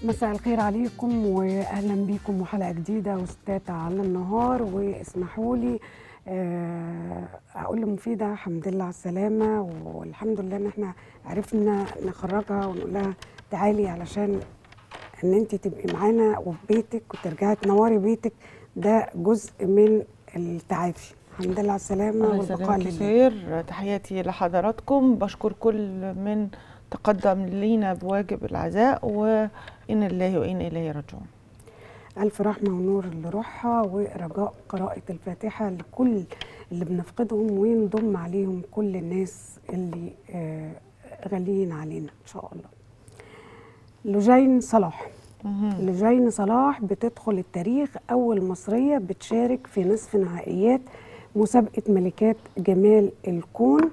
مساء الخير عليكم واهلا بيكم وحلقه جديده وستات على النهار واسمحوا لي آه، اقول لمفيده الحمد لله على السلامه والحمد لله ان احنا عرفنا نخرجها ونقول لها تعالي علشان ان انت تبقي معانا وفي بيتك وترجعي تنوري بيتك ده جزء من التعافي الحمد لله على السلامه الله والبقاء يسلمك لله خير تحياتي لحضراتكم بشكر كل من تقدم لينا بواجب العزاء وإن الله وإن إليه راجعون ألف رحمة ونور لروحها ورجاء قراءة الفاتحة لكل اللي بنفقدهم وينضم عليهم كل الناس اللي آه، غاليين علينا إن شاء الله لجين صلاح مهم. لجين صلاح بتدخل التاريخ أول مصرية بتشارك في نصف نهائيات مسابقة ملكات جمال الكون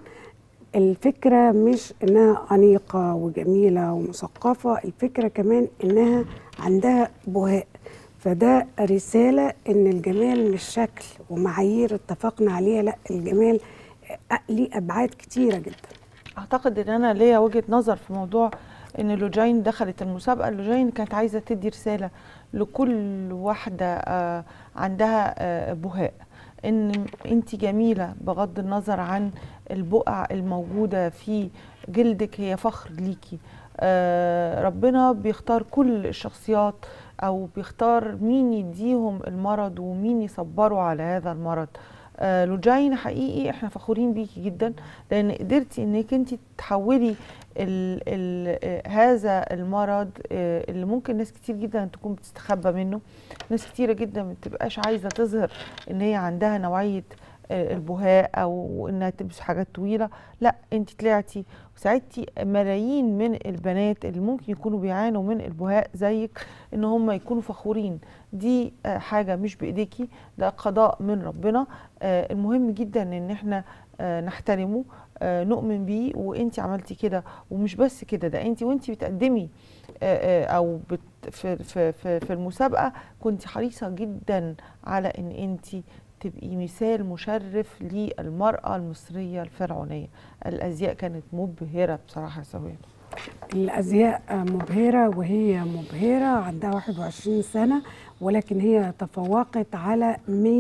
الفكرة مش إنها أنيقة وجميلة ومثقفة الفكرة كمان إنها عندها بهاء فده رسالة إن الجمال مش شكل ومعايير اتفقنا عليها لا الجمال آه، ليه أبعاد كتيرة جدا أعتقد إن أنا ليا وجهة نظر في موضوع إن لوجين دخلت المسابقة لوجين كانت عايزة تدي رسالة لكل واحدة آه، عندها آه، بهاء إن أنت جميلة بغض النظر عن البقع الموجودة في جلدك هي فخر ليكي آه، ربنا بيختار كل الشخصيات أو بيختار مين يديهم المرض ومين يصبروا على هذا المرض آه، لوجين حقيقي احنا فخورين بيكي جدا لان قدرتي انك انت تحولي ال ال آه، هذا المرض آه، اللي ممكن ناس كتير جدا تكون بتستخبى منه ناس كتيره جدا ما بتبقاش عايزه تظهر ان هي عندها نوعيه آه، البهاء او انها تلبس حاجات طويله لا انت طلعتي وساعدتي ملايين من البنات اللي ممكن يكونوا بيعانوا من البهاء زيك ان هم يكونوا فخورين دي آه، حاجه مش بايديكي ده قضاء من ربنا آه، المهم جدا ان احنا آه، نحترمه آه، نؤمن بيه وانت عملتي كده ومش بس كده ده انت وانت بتقدمي آه، آه، او بت في في في في المسابقه كنت حريصه جدا على ان انت تبقي مثال مشرف للمراه المصريه الفرعونيه الازياء كانت مبهره بصراحه يا سوية الأزياء مبهرة وهي مبهرة عندها 21 سنة ولكن هي تفوقت على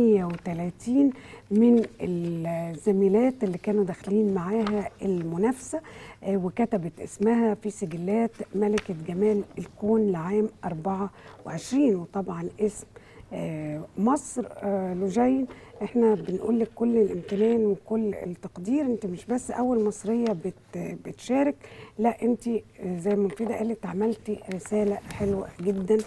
130 من الزميلات اللي كانوا داخلين معاها المنافسة آه، وكتبت اسمها في سجلات ملكة جمال الكون لعام 24 وطبعا اسم آه، مصر آه، لجين احنا بنقول لك كل الامتنان وكل التقدير انت مش بس اول مصريه بت بتشارك لا انت زي ما مفيده قالت عملتي رساله حلوه جدا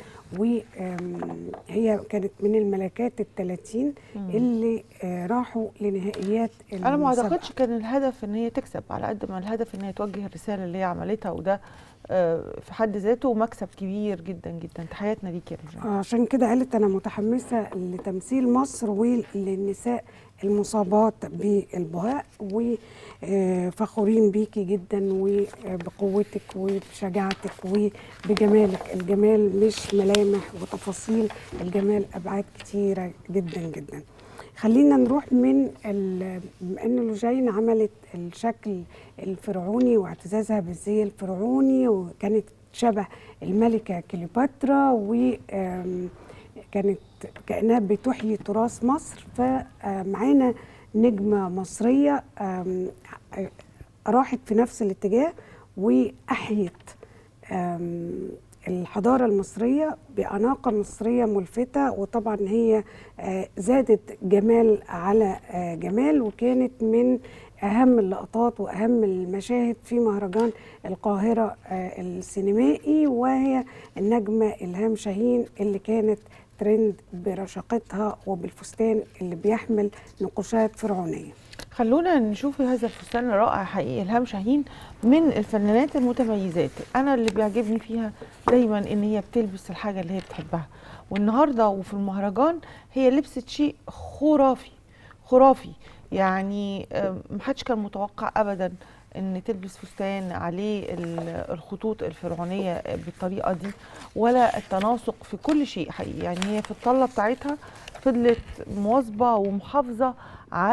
وهي كانت من الملكات الثلاثين اللي آه، راحوا لنهائيات انا ما المسابقة. اعتقدش كان الهدف ان هي تكسب على قد ما الهدف ان هي توجه الرساله اللي هي عملتها وده آه، في حد ذاته مكسب كبير جدا جدا تحياتنا ليكي يا رجاء عشان كده قالت انا متحمسه لتمثيل مصر وللنساء المصابات بالبهاء وفخورين بيكي جدا وبقوتك وبشجاعتك وبجمالك الجمال مش ملامح وتفاصيل الجمال ابعاد كتيره جدا جدا خلينا نروح من ال- بما ان لوجين عملت الشكل الفرعوني واعتزازها بالزي الفرعوني وكانت شبه الملكه كليوباترا وكانت كانها بتحيي تراث مصر فمعانا نجمه مصريه آم، راحت في نفس الاتجاه واحيت آم، الحضارة المصرية بأناقة مصرية ملفتة وطبعا هي آه، زادت جمال على آه، جمال وكانت من أهم اللقطات وأهم المشاهد في مهرجان القاهرة آه، السينمائي وهي النجمة إلهام شاهين اللي كانت ترند برشاقتها وبالفستان اللي بيحمل نقوشات فرعونية خلونا نشوف هذا الفستان الرائع حقيقي الهام شاهين من الفنانات المتميزات انا اللي بيعجبني فيها دايما ان هي بتلبس الحاجه اللي هي بتحبها والنهارده وفي المهرجان هي لبست شيء خرافي خرافي يعني آم، محدش كان متوقع ابدا ان تلبس فستان عليه ال- الخطوط الفرعونيه بالطريقه دي ولا التناسق في كل شيء حقيقي يعني هي في الطله بتاعتها فضلت مواظبه ومحافظه على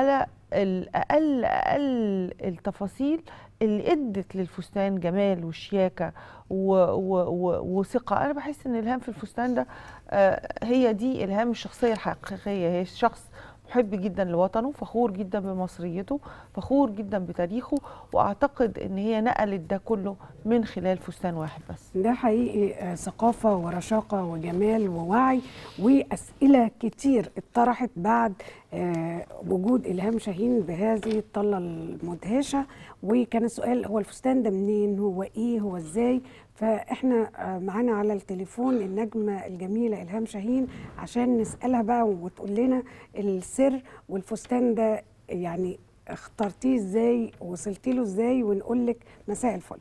الاقل اقل التفاصيل اللي ادت للفستان جمال وشياكه و- و- و- وثقه انا بحس ان الهام في الفستان ده آه، هي دي الهام الشخصيه الحقيقيه هي شخص محب جدا لوطنه فخور جدا بمصريته فخور جدا بتاريخه واعتقد ان هي نقلت ده كله من خلال فستان واحد بس ده حقيقي آه، ثقافة ورشاقة وجمال ووعي وأسئلة كتير اتطرحت بعد آه، وجود إلهام شاهين بهذه الطلة المدهشة وكان السؤال هو الفستان ده منين هو إيه هو إزاي فإحنا آه، معانا على التليفون النجمة الجميلة إلهام شاهين عشان نسألها بقى وتقول لنا السر والفستان ده يعني اخترتيه ازاي وصلتي له ازاي ونقول لك مساء الفل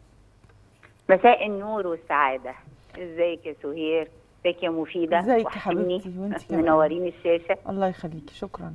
مساء النور والسعادة ازيك يا سهير ازيك يا مفيدة ازيك يا وحشتيني. حبيبتي وانت كمان منورين الشاشة الله يخليكي شكرا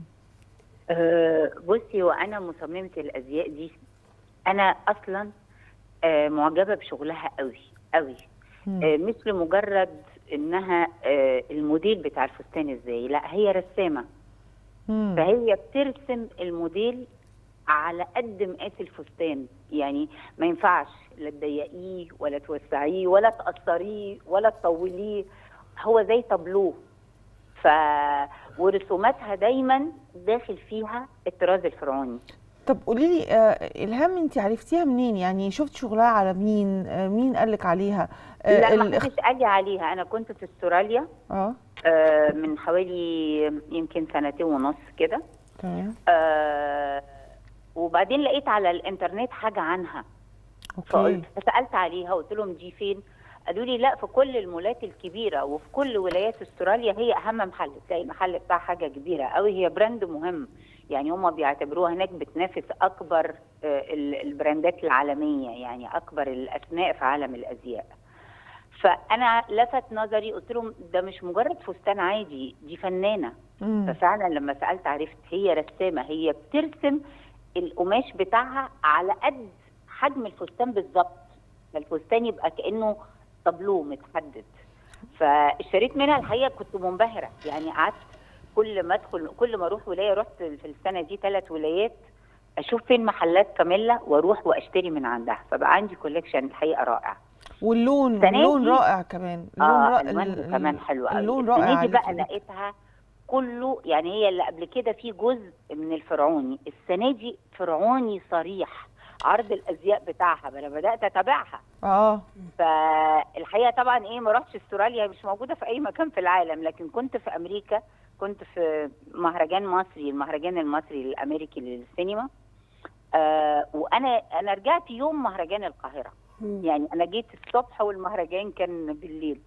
أه بصي وانا مصممة الازياء دي انا اصلا أه معجبة بشغلها قوي قوي مم. أه مش لمجرد انها أه الموديل بتاع الفستان ازاي لا هي رسامة مم. فهي بترسم الموديل على قد مقاس الفستان يعني ما ينفعش لا تضيقيه ولا توسعيه ولا تقصريه ولا تطوليه هو زي طابلوه ف ورسوماتها دايما داخل فيها الطراز الفرعوني طب قولي لي آه الهام انت عرفتيها منين يعني شفت شغلها على مين آه مين قال لك عليها آه لا ما الاخ- كنتش اجي عليها انا كنت في استراليا اه آه، من حوالي يمكن سنتين ونص كده تمام آه، وبعدين لقيت على الانترنت حاجه عنها اوكي فقلت فسالت عليها قلت لهم دي فين قالوا لي لا في كل المولات الكبيره وفي كل ولايات استراليا هي اهم محل تلاقي المحل بتاع حاجه كبيره قوي هي براند مهم يعني هم بيعتبروها هناك بتنافس اكبر آه، ال- البراندات العالميه يعني اكبر الاسماء في عالم الازياء فانا لفت نظري قلت لهم ده مش مجرد فستان عادي دي فنانه مم. ففعلا لما سالت عرفت هي رسامه هي بترسم القماش بتاعها على قد حجم الفستان بالظبط فالفستان يبقى كانه طابلوه متحدد فاشتريت منها الحقيقه كنت منبهره يعني قعدت كل ما ادخل كل ما اروح ولايه رحت في السنه دي ثلاث ولايات اشوف فين محلات كاميلا واروح واشتري من عندها فبقى عندي كوليكشن الحقيقه رائع واللون السنة واللون دي- رائع كمان اللون اه رائع الوانه كمان حلو قوي اللون السنة رائع دي بقى عليكي. لقيتها كله يعني هي اللي قبل كده في جزء من الفرعوني السنه دي فرعوني صريح عرض الازياء بتاعها انا بدات اتابعها اه فالحقيقه طبعا ايه ما رحتش استراليا مش موجوده في اي مكان في العالم لكن كنت في امريكا كنت في مهرجان مصري المهرجان المصري الامريكي للسينما آه وانا انا رجعت يوم مهرجان القاهره مم. يعني انا جيت الصبح والمهرجان كان بالليل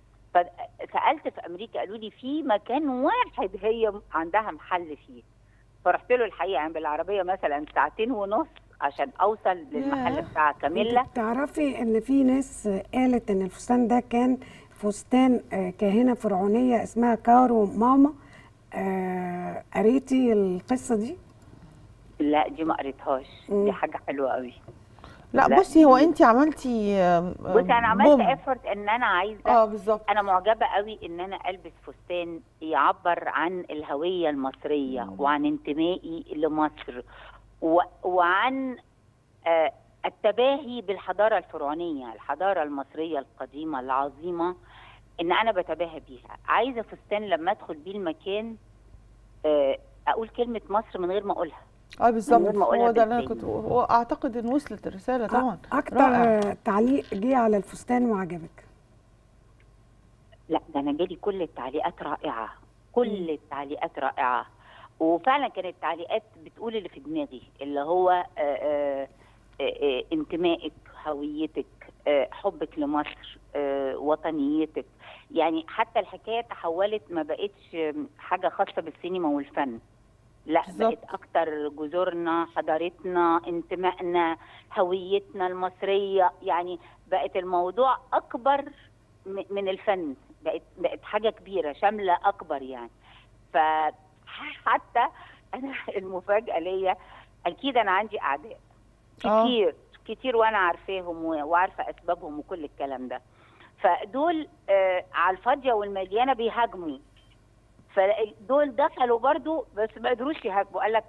فسالت في امريكا قالوا لي في مكان واحد هي عندها محل فيه فرحت له الحقيقه يعني بالعربيه مثلا ساعتين ونص عشان اوصل للمحل ياه. بتاع كاميلا انت تعرفي ان في ناس قالت ان الفستان ده كان فستان آه، كاهنه فرعونيه اسمها كارو ماما آه، قريتي القصه دي لا دي ما قريتهاش مم. دي حاجه حلوه قوي لا, لا، بصي هو دي- انت عملتي آم، بصي انا عملت بوم. افورت ان انا عايزه اه بالظبط انا معجبه قوي ان انا البس فستان يعبر عن الهويه المصريه وعن انتمائي لمصر و... وعن آه التباهي بالحضاره الفرعونيه الحضاره المصريه القديمه العظيمه ان انا بتباهى بيها عايزه فستان لما ادخل بيه المكان آه اقول كلمه مصر من غير ما اقولها اه بالظبط من غير ما أقولها هو ده اللي انا بالتاني. كنت واعتقد ان وصلت الرساله طبعا اكتر رائع. آه، تعليق جه على الفستان وعجبك لا ده انا جالي كل التعليقات رائعه كل التعليقات رائعه وفعلا كانت التعليقات بتقول اللي في دماغي اللي هو آه، آه، آه، آه، انتمائك هويتك آه، حبك لمصر آه، وطنيتك يعني حتى الحكايه تحولت ما بقتش آم، حاجه خاصه بالسينما والفن لا بالظبط. بقت اكتر جذورنا حضارتنا انتمائنا هويتنا المصريه يعني بقت الموضوع اكبر م- من الفن بقت بقت حاجه كبيره شامله اكبر يعني فحتى انا المفاجاه ليا اكيد انا عندي اعداء آه. كتير كتير وانا عارفاهم و- وعارفه اسبابهم وكل الكلام ده فدول آه على الفاضيه والمليانه بيهاجموا فدول دخلوا برضو بس ما قدروش يهاجموا قال لك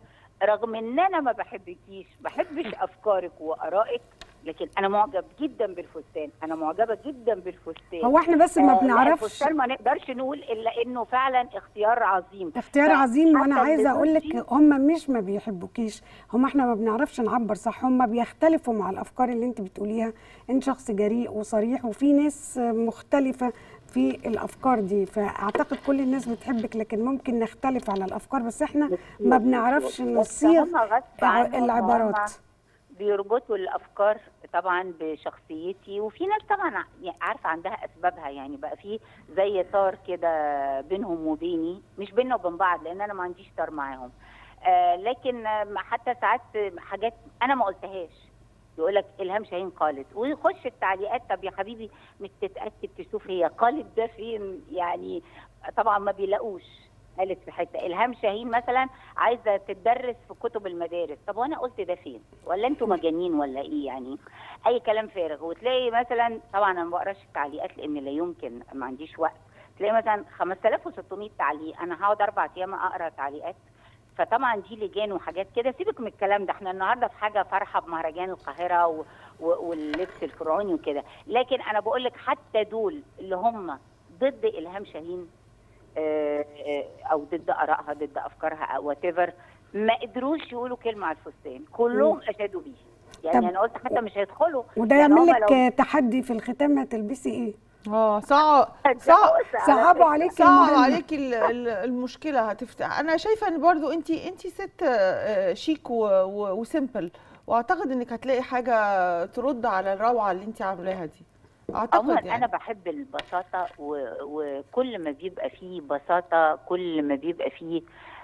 رغم ان انا ما بحبكيش بحبش افكارك وارائك لكن انا معجب جدا بالفستان انا معجبه جدا بالفستان هو احنا بس ما آه، لا، بنعرفش الفستان ما نقدرش نقول الا انه فعلا اختيار عظيم اختيار ف- عظيم وانا حتى عايزه اقول دلوقتي- لك هم مش ما بيحبوكيش هم احنا ما بنعرفش نعبر صح هم بيختلفوا مع الافكار اللي انت بتقوليها انت شخص جريء وصريح وفي ناس مختلفه في الافكار دي فاعتقد كل الناس بتحبك لكن ممكن نختلف على الافكار بس احنا ما بنعرفش بس نصيغ هم غصب عنهم العبارات هم بيربطوا الافكار طبعا بشخصيتي وفي ناس طبعا ع- يعني عارفه عندها اسبابها يعني بقى في زي طار كده بينهم وبيني مش بيننا وبين بعض لان انا ما عنديش طار معاهم آه لكن آه، حتى ساعات حاجات انا ما قلتهاش يقول لك الهام شاهين قالت ويخش التعليقات طب يا حبيبي مش تتاكد تشوف هي قالت ده فين يعني طبعا ما بيلاقوش قالت في حته الهام شاهين مثلا عايزه تدرس في كتب المدارس طب وانا قلت ده فين ولا انتوا مجانين ولا ايه يعني اي كلام فارغ وتلاقي مثلا طبعا انا ما بقراش التعليقات لان لا يمكن ما عنديش وقت تلاقي مثلا 5600 تعليق انا هقعد اربع ايام اقرا تعليقات فطبعا دي لجان وحاجات كده سيبك من الكلام ده احنا النهارده في حاجه فرحه بمهرجان القاهره و... و... واللبس الفرعوني وكده لكن انا بقول لك حتى دول اللي هم ضد الهام شاهين آه، آه، او ضد ارائها ضد افكارها او وات ما قدروش يقولوا كلمه على الفستان كلهم اشادوا بيه يعني طب- انا قلت حتى مش هيدخلوا وده يعني يعمل هما لك لو- تحدي في الختام هتلبسي ايه اه صعب ده صعب قصة على صعبوا فكرة. عليك صعب المهمة. عليكي ال- ال- المشكله هتفتح انا شايفه ان برضو انت انت ست آه، شيك و- و- وسيمبل واعتقد انك هتلاقي حاجه ترد على الروعه اللي انت عاملاها دي اعتقد عموما يعني انا بحب البساطه و... وكل ما بيبقى فيه بساطه كل ما بيبقى فيه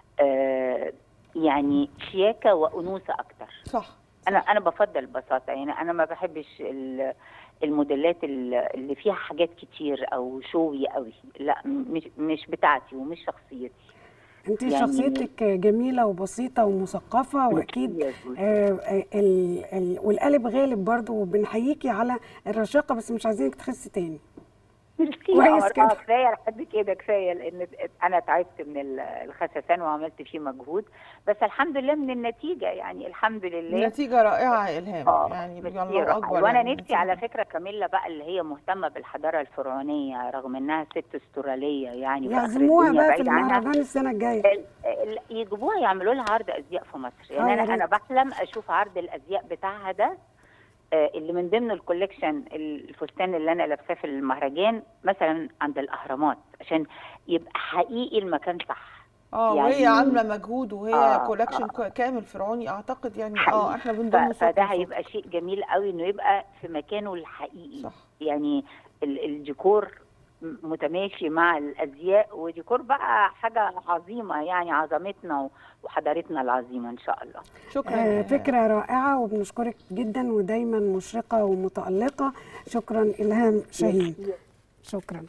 آه يعني شياكه وانوثه اكتر صح انا انا بفضل البساطه يعني انا ما بحبش ال- الموديلات ال- اللي فيها حاجات كتير او شوي قوي لا مش مش بتاعتي ومش شخصيتي انت يعني- شخصيتك جميله وبسيطه ومثقفه واكيد يا زوزو. آه، آه، ال- ال- والقالب غالب برضو وبنحييكي على الرشاقه بس مش عايزينك تخسي تاني ميرسي كويس يا قمر. كده. اه كفايه لحد كده كفايه لان انا تعبت من ال- الخسسان وعملت فيه مجهود بس الحمد لله من النتيجه يعني الحمد لله النتيجه رائعه يا الهام اه يعني ميرسي الله رائع. اكبر وانا يعني نفسي على فكره كاميلا بقى اللي هي مهتمه بالحضاره الفرعونيه رغم انها ست استراليه يعني في آخر يعزموها الدنيا بقى في بعيد عنها. المهرجان السنه الجايه ال- ال- يجيبوها يعملوا لها عرض ازياء في مصر آه، يعني يا انا ريت. انا بحلم اشوف عرض الازياء بتاعها ده آه، اللي من ضمن الكوليكشن الفستان اللي انا لابساه في المهرجان مثلا عند الاهرامات عشان يبقى حقيقي المكان صح اه يعني- وهي عامله مجهود وهي آه، كولكشن آه. كامل فرعوني اعتقد يعني اه حقيقي. احنا ف- بنضم صوت فده وصوت. هيبقى شيء جميل قوي انه يبقى في مكانه الحقيقي صح يعني ال- الديكور م- متماشي مع الازياء وديكور بقى حاجه عظيمه يعني عظمتنا و- وحضارتنا العظيمه ان شاء الله شكرا آه، يا فكرة رائعة وبنشكرك جدا ودايما مشرقة ومتألقة شكرا إلهام شاهين شكرا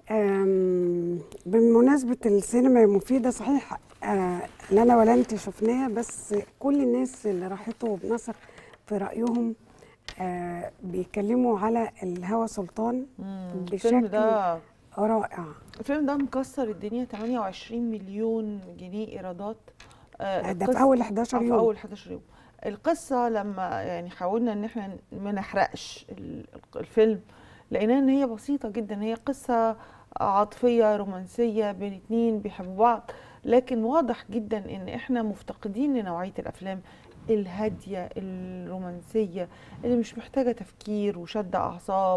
آم، بمناسبة السينما المفيدة صحيح آه، لا أنا ولا أنت شفناها بس كل الناس اللي راحته بنثق في رأيهم آه، بيتكلموا على الهوى سلطان مم، الفيلم بشكل ده رائع الفيلم ده مكسر الدنيا 28 مليون جنيه ايرادات آه، ده في القصة- أول 11 آه، في يوم. اول 11 يوم القصه لما يعني حاولنا ان احنا ما نحرقش ال- الفيلم لقينا ان هي بسيطه جدا هي قصه عاطفيه رومانسيه بين اتنين بيحبوا بعض لكن واضح جدا ان احنا مفتقدين لنوعيه الافلام الهاديه الرومانسيه اللي مش محتاجه تفكير وشد اعصاب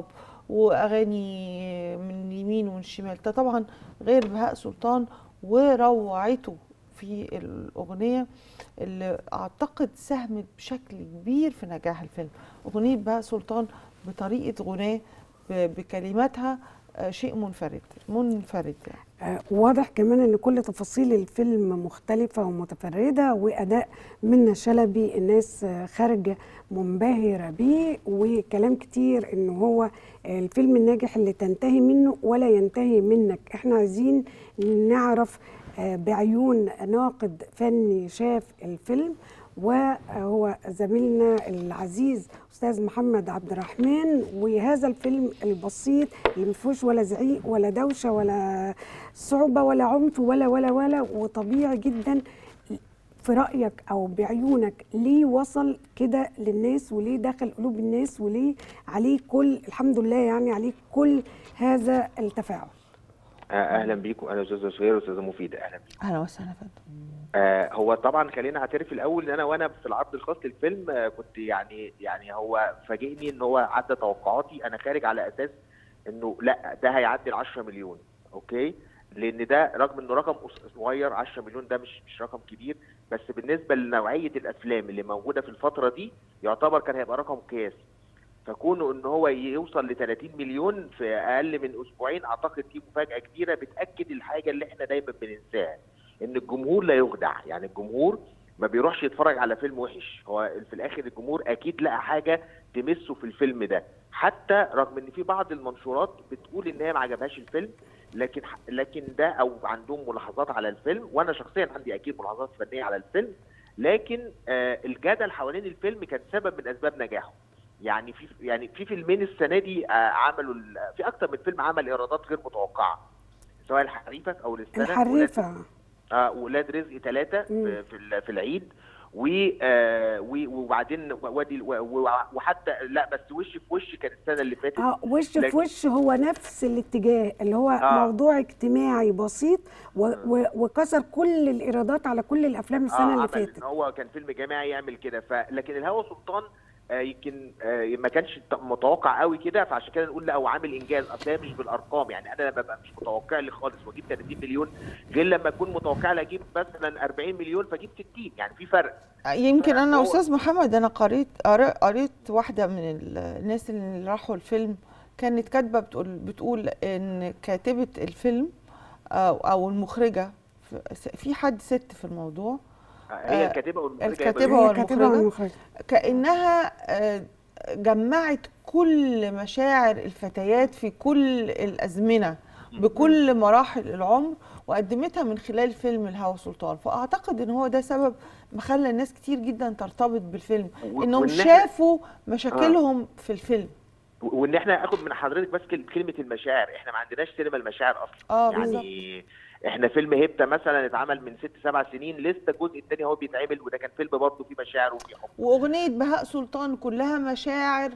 واغاني من اليمين ومن الشمال ده طبعا غير بهاء سلطان وروعته في الاغنيه اللي اعتقد ساهمت بشكل كبير في نجاح الفيلم اغنيه بهاء سلطان بطريقه غناه ب- بكلماتها آه، شيء منفرد منفرد يعني آه، واضح كمان ان كل تفاصيل الفيلم مختلفة ومتفردة واداء منى شلبي الناس آه، خارجة منبهرة بيه وكلام كتير ان هو الفيلم الناجح اللي تنتهي منه ولا ينتهي منك احنا عايزين نعرف آه، بعيون ناقد فني شاف الفيلم وهو زميلنا العزيز استاذ محمد عبد الرحمن وهذا الفيلم البسيط اللي ما فيهوش ولا زعيق ولا دوشه ولا صعوبه ولا عنف ولا ولا ولا وطبيعي جدا في رايك او بعيونك ليه وصل كده للناس وليه دخل قلوب الناس وليه عليه كل الحمد لله يعني عليه كل هذا التفاعل آه، اهلا بيكم انا استاذ زهير واستاذه مفيده اهلا بيكم اهلا وسهلا يا فندم آه هو طبعا خلينا اعترف الاول ان انا وانا في العرض الخاص للفيلم آه كنت يعني يعني هو فاجئني ان هو عدى توقعاتي انا خارج على اساس انه لا ده هيعدي ال 10 مليون اوكي لان ده رغم انه رقم قص- صغير 10 مليون ده مش مش رقم كبير بس بالنسبه لنوعيه الافلام اللي موجوده في الفتره دي يعتبر كان هيبقى رقم قياسي فكونه ان هو يوصل ل 30 مليون في اقل من اسبوعين اعتقد دي مفاجاه كبيره بتاكد الحاجه اللي احنا دايما بننساها ان الجمهور لا يخدع يعني الجمهور ما بيروحش يتفرج على فيلم وحش هو في الاخر الجمهور اكيد لقى حاجه تمسه في الفيلم ده حتى رغم ان في بعض المنشورات بتقول ان هي ما عجبهاش الفيلم لكن لكن ده او عندهم ملاحظات على الفيلم وانا شخصيا عندي اكيد ملاحظات فنيه على الفيلم لكن آه الجدل حوالين الفيلم كان سبب من اسباب نجاحه يعني في يعني في فيلمين السنه دي آه عملوا ال- في اكتر من فيلم عمل ايرادات غير متوقعه سواء الحريفه او الاستنى الحريفه اه ولاد رزق ثلاثة في في, ال- في العيد و آه و- وبعدين وادي و- و- وحتى لا بس وش في وش كان السنه اللي فاتت اه وش في لكن- وش هو نفس الاتجاه اللي هو آه. موضوع اجتماعي بسيط و و وكسر كل الايرادات على كل الافلام السنه اللي عمل فاتت ان هو كان فيلم جماعي يعمل كده ف... لكن الهوى سلطان آه يمكن آه ما كانش ت- متوقع قوي كده فعشان كده نقول لا هو عامل انجاز اصل هي مش بالارقام يعني انا ببقى مش متوقع لي خالص واجيب 30 مليون غير لما اكون متوقع لي اجيب مثلا 40 مليون فاجيب 60 يعني في فرق يمكن انا هو- استاذ محمد انا قريت قرا- قريت واحده من ال- الناس اللي راحوا الفيلم كانت كاتبه بتقول بتقول ان كاتبه الفيلم او او المخرجه في- في حد ست في الموضوع هي آه، الكاتبه والمخرجه الكاتبة هي والمخرجة. كاتبه والمخرجه كانها آه، جمعت كل مشاعر الفتيات في كل الازمنه بكل مراحل العمر وقدمتها من خلال فيلم الهوى سلطان فاعتقد ان هو ده سبب ما خلى الناس كتير جدا ترتبط بالفيلم و- انهم وإن إحنا- شافوا مشاكلهم في الفيلم وان احنا اخد من حضرتك بس كل- كلمه المشاعر احنا ما عندناش سينما المشاعر اصلا اه يعني احنا فيلم هيبتا مثلا اتعمل من ست سبع سنين لسه الجزء الثاني هو بيتعمل وده كان فيلم برضه فيه مشاعر وفيه حب واغنيه بهاء سلطان كلها مشاعر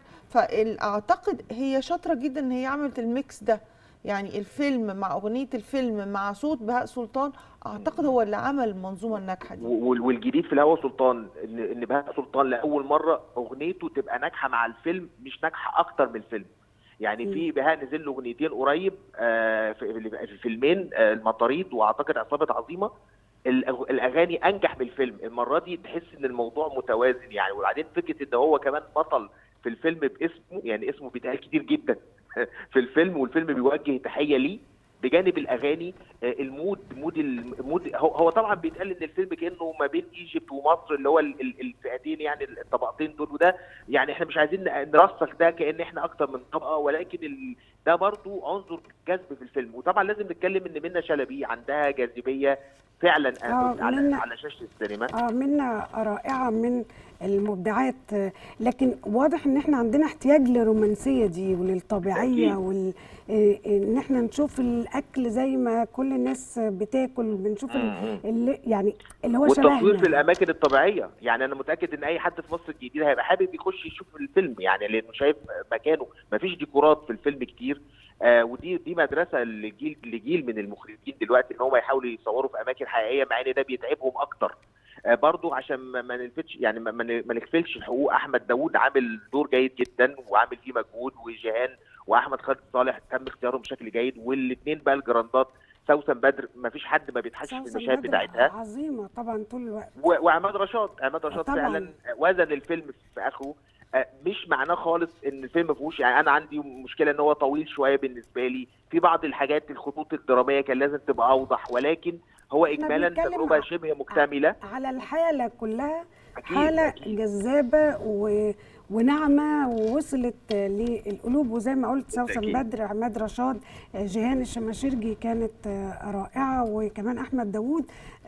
فاعتقد هي شاطره جدا ان هي عملت الميكس ده يعني الفيلم مع اغنيه الفيلم مع صوت بهاء سلطان اعتقد هو اللي عمل المنظومه الناجحه دي وال- والجديد في الهوى سلطان ان ان بهاء سلطان لاول مره اغنيته تبقى ناجحه مع الفيلم مش ناجحه اكتر من الفيلم يعني في بهاء نزل له اغنيتين قريب آه، في في فيلمين آه، المطاريد واعتقد عصابه عظيمه الأغ- الاغاني انجح من الفيلم المره دي تحس ان الموضوع متوازن يعني وبعدين فكره ان هو كمان بطل في الفيلم باسمه يعني اسمه بيتقال كتير جدا في الفيلم والفيلم بيوجه تحيه ليه بجانب الاغاني آه، المود مود المود هو, هو طبعا بيتقال ان الفيلم كانه ما بين ايجيبت ومصر اللي هو ال- ال- الفئتين يعني الطبقتين دول وده يعني احنا مش عايزين نرسخ ده كان احنا اكتر من طبقه ولكن ال... ده برضو عنصر جذب في الفيلم وطبعا لازم نتكلم ان منى شلبي عندها جاذبيه فعلا آه، على منى- على شاشه السينما اه منا رائعه من المبدعات آه، لكن واضح ان احنا عندنا احتياج للرومانسيه دي وللطبيعيه أكيد. وال آه، ان احنا نشوف الاكل زي ما كل الناس بتاكل بنشوف ال- مم. اللي يعني اللي هو والتصوير في شبهنا الاماكن الطبيعيه يعني انا متاكد ان اي حد في مصر الجديده هيبقى حابب يخش يشوف الفيلم يعني لانه شايف مكانه مفيش ديكورات في الفيلم كتير آه ودي دي مدرسه لجيل لجيل من المخرجين دلوقتي ان هم يحاولوا يصوروا في اماكن حقيقيه مع ان ده بيتعبهم اكتر آه برضو عشان ما ما نلفتش يعني ما, ما ن- ما نغفلش حقوق احمد داوود عامل دور جيد جدا وعامل فيه مجهود وجيهان واحمد خالد صالح تم اختيارهم بشكل جيد والاثنين بقى الجراندات سوسن بدر ما فيش حد ما بيضحكش في سوسن المشاهد بدر بتاعتها عظيمه طبعا طول الوقت و- وعماد رشاد عماد رشاد طبعاً. فعلا وزن الفيلم في اخره آه، مش معناه خالص ان الفيلم ما فيهوش يعني انا عندي مشكله ان هو طويل شويه بالنسبه لي في بعض الحاجات الخطوط الدراميه كان لازم تبقى اوضح ولكن هو إحنا اجمالا بنتكلم تجربه ع- شبه مكتمله على الحالة كلها أكيد، حالة أكيد. جذابة و... وناعمة ووصلت للقلوب وزي ما قلت سوسن بالتأكيد. بدر عماد رشاد جيهان الشماشرجي كانت رائعة وكمان أحمد داوود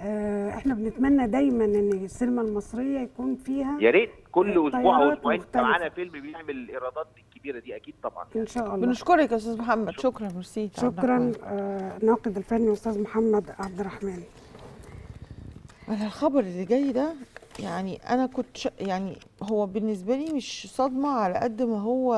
احنا بنتمنى دايما ان السينما المصرية يكون فيها يا ريت كل اسبوع او طيارات اسبوعين مختلفة. معانا فيلم بيعمل الايرادات الكبيره دي اكيد طبعا ان شاء الله بنشكرك يا استاذ محمد شكرا ميرسي تعبنا شكرا كويس. آه، ناقد الفني استاذ محمد عبد الرحمن انا الخبر اللي جاي ده يعني انا كنت ش... يعني هو بالنسبه لي مش صدمه على قد ما هو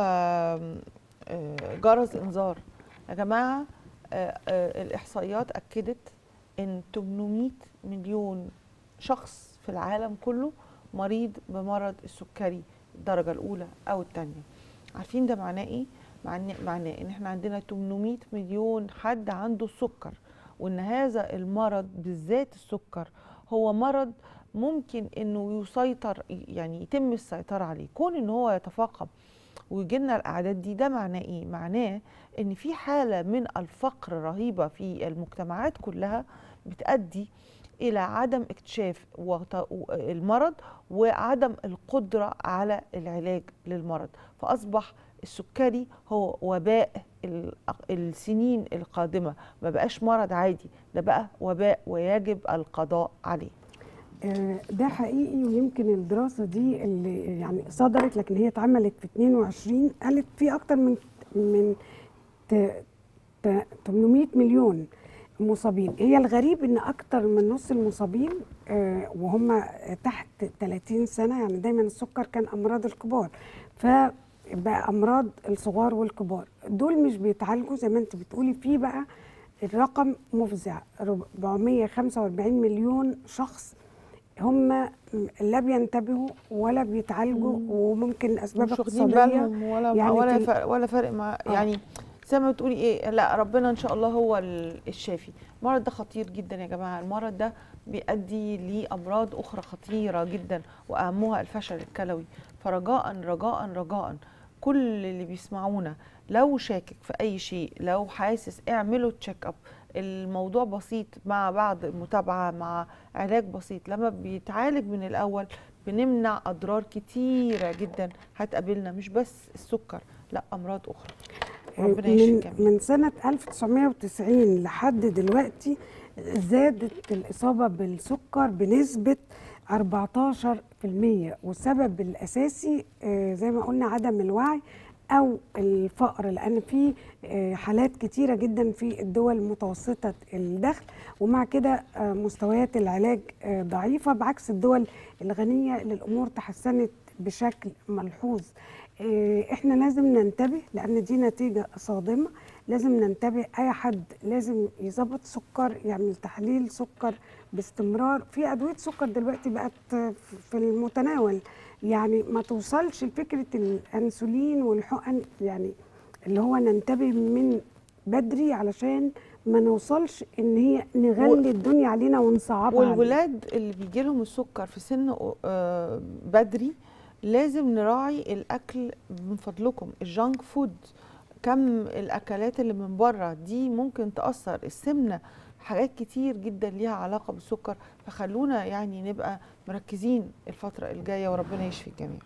آه، جرس انذار يا جماعه آه، آه، الاحصائيات اكدت ان 800 مليون شخص في العالم كله مريض بمرض السكري الدرجه الاولى او الثانيه عارفين ده معناه ايه معناه معناه ان احنا عندنا 800 مليون حد عنده السكر وان هذا المرض بالذات السكر هو مرض ممكن انه يسيطر يعني يتم السيطره عليه كون ان هو يتفاقم ويجي لنا الاعداد دي ده معناه ايه معناه ان في حاله من الفقر رهيبه في المجتمعات كلها بتؤدي الى عدم اكتشاف وت- المرض وعدم القدره على العلاج للمرض فاصبح السكري هو وباء ال- السنين القادمه ما بقاش مرض عادي ده بقى وباء ويجب القضاء عليه آه، ده حقيقي ويمكن الدراسة دي اللي يعني صدرت لكن هي اتعملت في 22 قالت في أكتر من من ت- ت- 800 مليون مصابين هي الغريب ان اكتر من نص المصابين آه، وهم تحت 30 سنه يعني دايما السكر كان امراض الكبار فبقى امراض الصغار والكبار دول مش بيتعالجوا زي ما انت بتقولي في بقى الرقم مفزع 445 مليون شخص هم لا بينتبهوا ولا بيتعالجوا وممكن اسباب مش واخدين اقتصاديه بالهم ولا يعني يعني ولا كان- فرق ولا فرق مع آه. يعني زي ما بتقولي ايه لا ربنا ان شاء الله هو ال- الشافي المرض ده خطير جدا يا جماعه المرض ده بيؤدي لامراض اخرى خطيره جدا واهمها الفشل الكلوي فرجاء رجاء رجاء كل اللي بيسمعونا لو شاكك في اي شيء لو حاسس اعملوا تشيك اب الموضوع بسيط مع بعض متابعه مع علاج بسيط لما بيتعالج من الاول بنمنع اضرار كتيره جدا هتقابلنا مش بس السكر لا امراض اخرى ربنا يشفي من, الجميع من سنة 1990 لحد دلوقتي زادت الإصابة بالسكر بنسبة 14% والسبب الأساسي آه، زي ما قلنا عدم الوعي أو الفقر لأن في آه، حالات كتيرة جدا في الدول متوسطة الدخل ومع كده آه، مستويات العلاج آه، ضعيفة بعكس الدول الغنية اللي الأمور تحسنت بشكل ملحوظ آه، احنا لازم ننتبه لان دي نتيجه صادمه لازم ننتبه اي حد لازم يظبط سكر يعمل تحليل سكر باستمرار في ادويه سكر دلوقتي بقت في المتناول يعني ما توصلش لفكره الانسولين والحقن يعني اللي هو ننتبه من بدري علشان ما نوصلش ان هي نغلي الدنيا علينا ونصعبها علينا. والولاد اللي بيجي لهم السكر في سن آه، بدري لازم نراعي الاكل من فضلكم الجانك فود كم الاكلات اللي من بره دي ممكن تاثر السمنه حاجات كتير جدا ليها علاقه بالسكر فخلونا يعني نبقى مركزين الفتره الجايه وربنا يشفي الجميع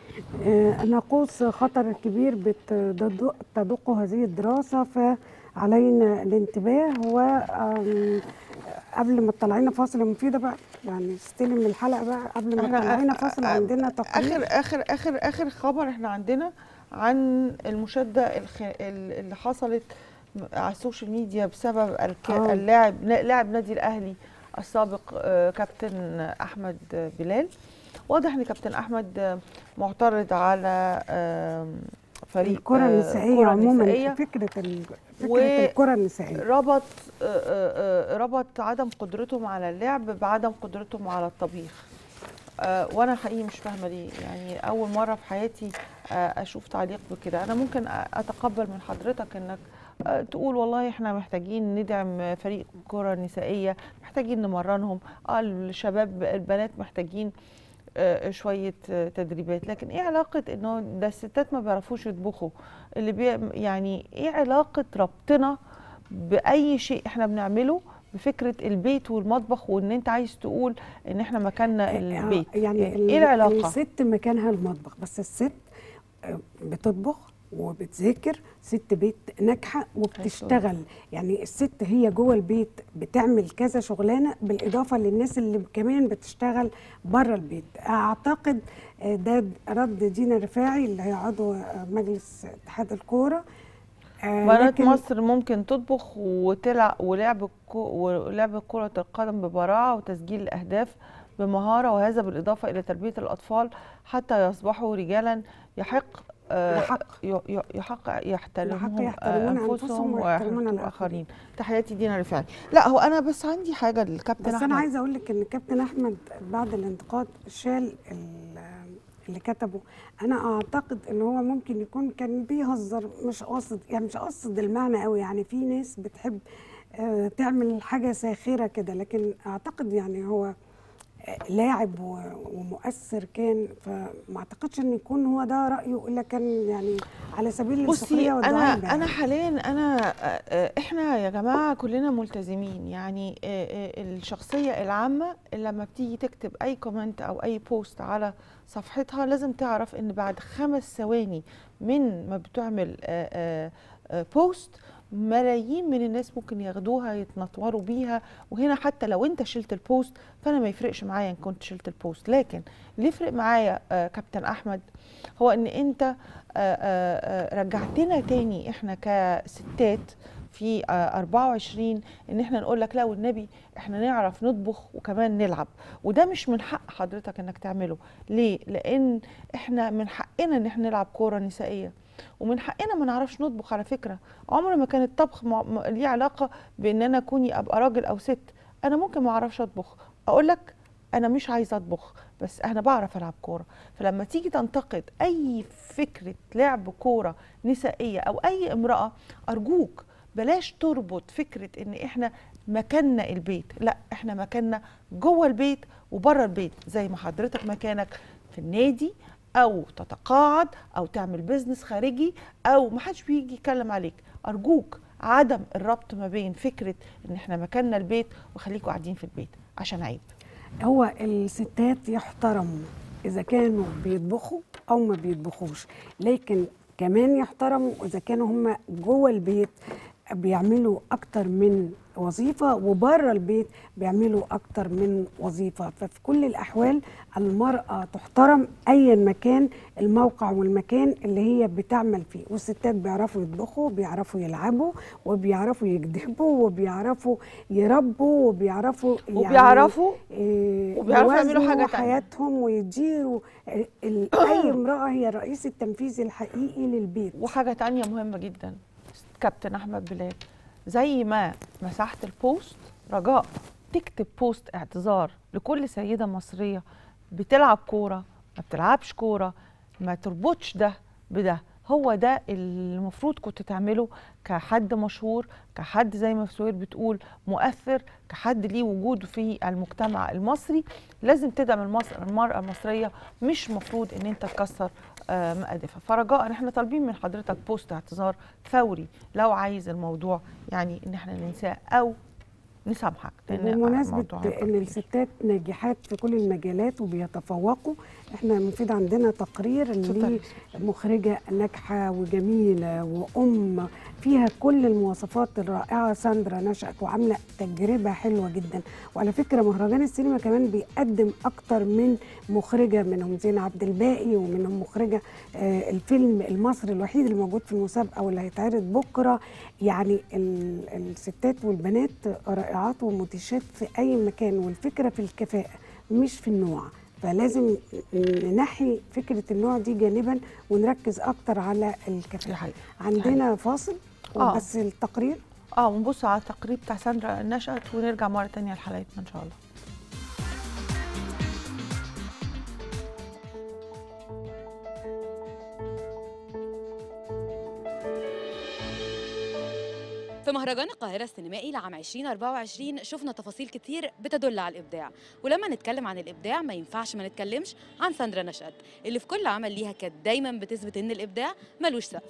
آه، ناقوس خطر كبير بتدق- تدقه هذه الدراسة فعلينا الانتباه و آم، قبل ما تطلعينا فاصل يا مفيدة بقى يعني استلم الحلقة بقى قبل ما إحنا- تطلعينا فاصل عندنا تقرير اخر اخر اخر اخر خبر احنا عندنا عن المشاده الخ... ال- اللي حصلت على السوشيال ميديا بسبب الك... آه. اللاعب لاعب نادي الاهلي السابق آه، كابتن احمد بلال واضح ان كابتن احمد آه، معترض على آم، فريق الكرة آه، النسائية كرة عموما نسائية. فكرة ال... فكرة و- الكرة النسائية ربط آه، آه، آه، ربط عدم قدرتهم على اللعب بعدم قدرتهم على الطبيخ آه، وانا حقيقي مش فاهمه ليه يعني اول مره في حياتي آه، اشوف تعليق بكده انا ممكن أ- اتقبل من حضرتك انك آه، تقول والله احنا محتاجين ندعم فريق كره نسائيه محتاجين نمرنهم اه الشباب البنات محتاجين آه، شويه آه، تدريبات لكن ايه علاقه انه ده الستات ما بيعرفوش يطبخوا اللي بي يعني ايه علاقه ربطنا باي شيء احنا بنعمله بفكره البيت والمطبخ وان انت عايز تقول ان احنا مكاننا البيت يعني ال- ايه العلاقه الست مكانها المطبخ بس الست آه، بتطبخ وبتذاكر ست بيت ناجحه وبتشتغل يعني الست هي جوه البيت بتعمل كذا شغلانه بالاضافه للناس اللي كمان بتشتغل بره البيت اعتقد آه، ده رد دينا رفاعي اللي هي عضو آه، مجلس اتحاد الكوره آه، بنات لكن مصر ممكن تطبخ وتلعب ولعب الكو- ولعب كرة القدم ببراعة وتسجيل الأهداف بمهارة وهذا بالإضافة إلى تربية الأطفال حتى يصبحوا رجالا يحق آه، يحق. ي- ي- يحق يحترمهم يحترمون آه، أنفسهم أنفسهم ويحترمون ويحترمون الآخرين. الآخرين تحياتي دينا رفاعي لا هو أنا بس عندي حاجة للكابتن بس أحمد انا عايزه اقول لك ان كابتن احمد بعد الانتقاد شال ال- اللي كتبه انا اعتقد ان هو ممكن يكون كان بيهزر مش قاصد يعني مش قاصد المعنى قوي يعني في ناس بتحب آه، تعمل حاجه ساخره كده لكن اعتقد يعني هو آه، لاعب و- ومؤثر كان فما اعتقدش ان يكون هو ده رايه الا كان يعني على سبيل بصي السخريه انا والدعابه انا حاليا انا آه، آه، احنا يا جماعه كلنا ملتزمين يعني آه، آه، الشخصيه العامه اللي لما بتيجي تكتب اي كومنت او اي بوست على صفحتها لازم تعرف ان بعد خمس ثواني من ما بتعمل آه، آه، آه، بوست ملايين من الناس ممكن ياخدوها يتنطوروا بيها وهنا حتى لو انت شلت البوست فانا ما يفرقش معايا ان كنت شلت البوست لكن اللي يفرق معايا آه، كابتن احمد هو ان انت آه، آه، آه، رجعتنا تاني احنا كستات في آه، 24 ان احنا نقول لك لا والنبي احنا نعرف نطبخ وكمان نلعب وده مش من حق حضرتك انك تعمله ليه لان احنا من حقنا ان احنا نلعب كوره نسائيه ومن حقنا ما نعرفش نطبخ على فكره عمر ما كان الطبخ مع- م- ليه علاقه بان انا كوني ابقى راجل او ست انا ممكن ما اعرفش اطبخ اقول لك انا مش عايزه اطبخ بس انا بعرف العب كوره فلما تيجي تنتقد اي فكره لعب كوره نسائيه او اي امراه ارجوك بلاش تربط فكره ان احنا مكاننا البيت لا احنا مكاننا جوه البيت وبره البيت زي ما حضرتك مكانك في النادي او تتقاعد او تعمل بيزنس خارجي او ما حدش بيجي يتكلم عليك ارجوك عدم الربط ما بين فكره ان احنا مكاننا البيت وخليكوا قاعدين في البيت عشان عيب هو الستات يحترموا اذا كانوا بيطبخوا او ما بيطبخوش لكن كمان يحترموا اذا كانوا هم جوه البيت بيعملوا اكتر من وظيفه وبره البيت بيعملوا اكتر من وظيفه ففي كل الاحوال المراه تحترم ايا مكان الموقع والمكان اللي هي بتعمل فيه والستات بيعرفوا يطبخوا وبيعرفوا يلعبوا وبيعرفوا يكذبوا وبيعرفوا يربوا وبيعرفوا يعني وبيعرفوا إيه، وبيعرفوا يعملوا يوازنوا حاجة تانية. حياتهم ويديروا ال- ال- اي امراه هي الرئيس التنفيذي الحقيقي للبيت وحاجة تانية مهمة جدا كابتن أحمد بلال زي ما مسحت البوست رجاء تكتب بوست اعتذار لكل سيدة مصرية بتلعب كورة ما بتلعبش كورة ما تربطش ده بده هو ده اللي المفروض كنت تعمله كحد مشهور كحد زي ما سهير بتقول مؤثر كحد ليه وجود في المجتمع المصري لازم تدعم المصر المرأة المصرية مش مفروض ان انت تكسر آه، مقادفها فرجاء احنا طالبين من حضرتك بوست اعتذار فوري لو عايز الموضوع يعني ان احنا ننساه او نسامحك لان بمناسبة الموضوع هيبقى ان كبير. الستات ناجحات في كل المجالات وبيتفوقوا احنا مفيد عندنا تقرير اتفضلي. لمخرجة ناجحة وجميلة وأم فيها كل المواصفات الرائعة ساندرا نشأت وعاملة تجربة حلوة جدا وعلى فكرة مهرجان السينما كمان بيقدم أكتر من مخرجة منهم زين عبد الباقي ومنهم مخرجة آه، الفيلم المصري الوحيد اللي موجود في المسابقة واللي هيتعرض بكرة يعني ال- الستات والبنات رائعات ومدهشات في أي مكان والفكرة في الكفاءة مش في النوع فلازم ننحي فكرة النوع دي جانبا ونركز أكتر على دي الكفاءة حقيقة عندنا فاصل آه. وبس التقرير اه ونبص على التقرير بتاع ساندرا نشأت ونرجع مرة تانية لحلقتنا ان شاء الله في مهرجان القاهرة السينمائي لعام 2024 شفنا تفاصيل كتير بتدل على الإبداع ولما نتكلم عن الإبداع ما ينفعش ما نتكلمش عن ساندرا نشأت اللي في كل عمل ليها كانت دايما بتثبت إن الإبداع ملوش سقف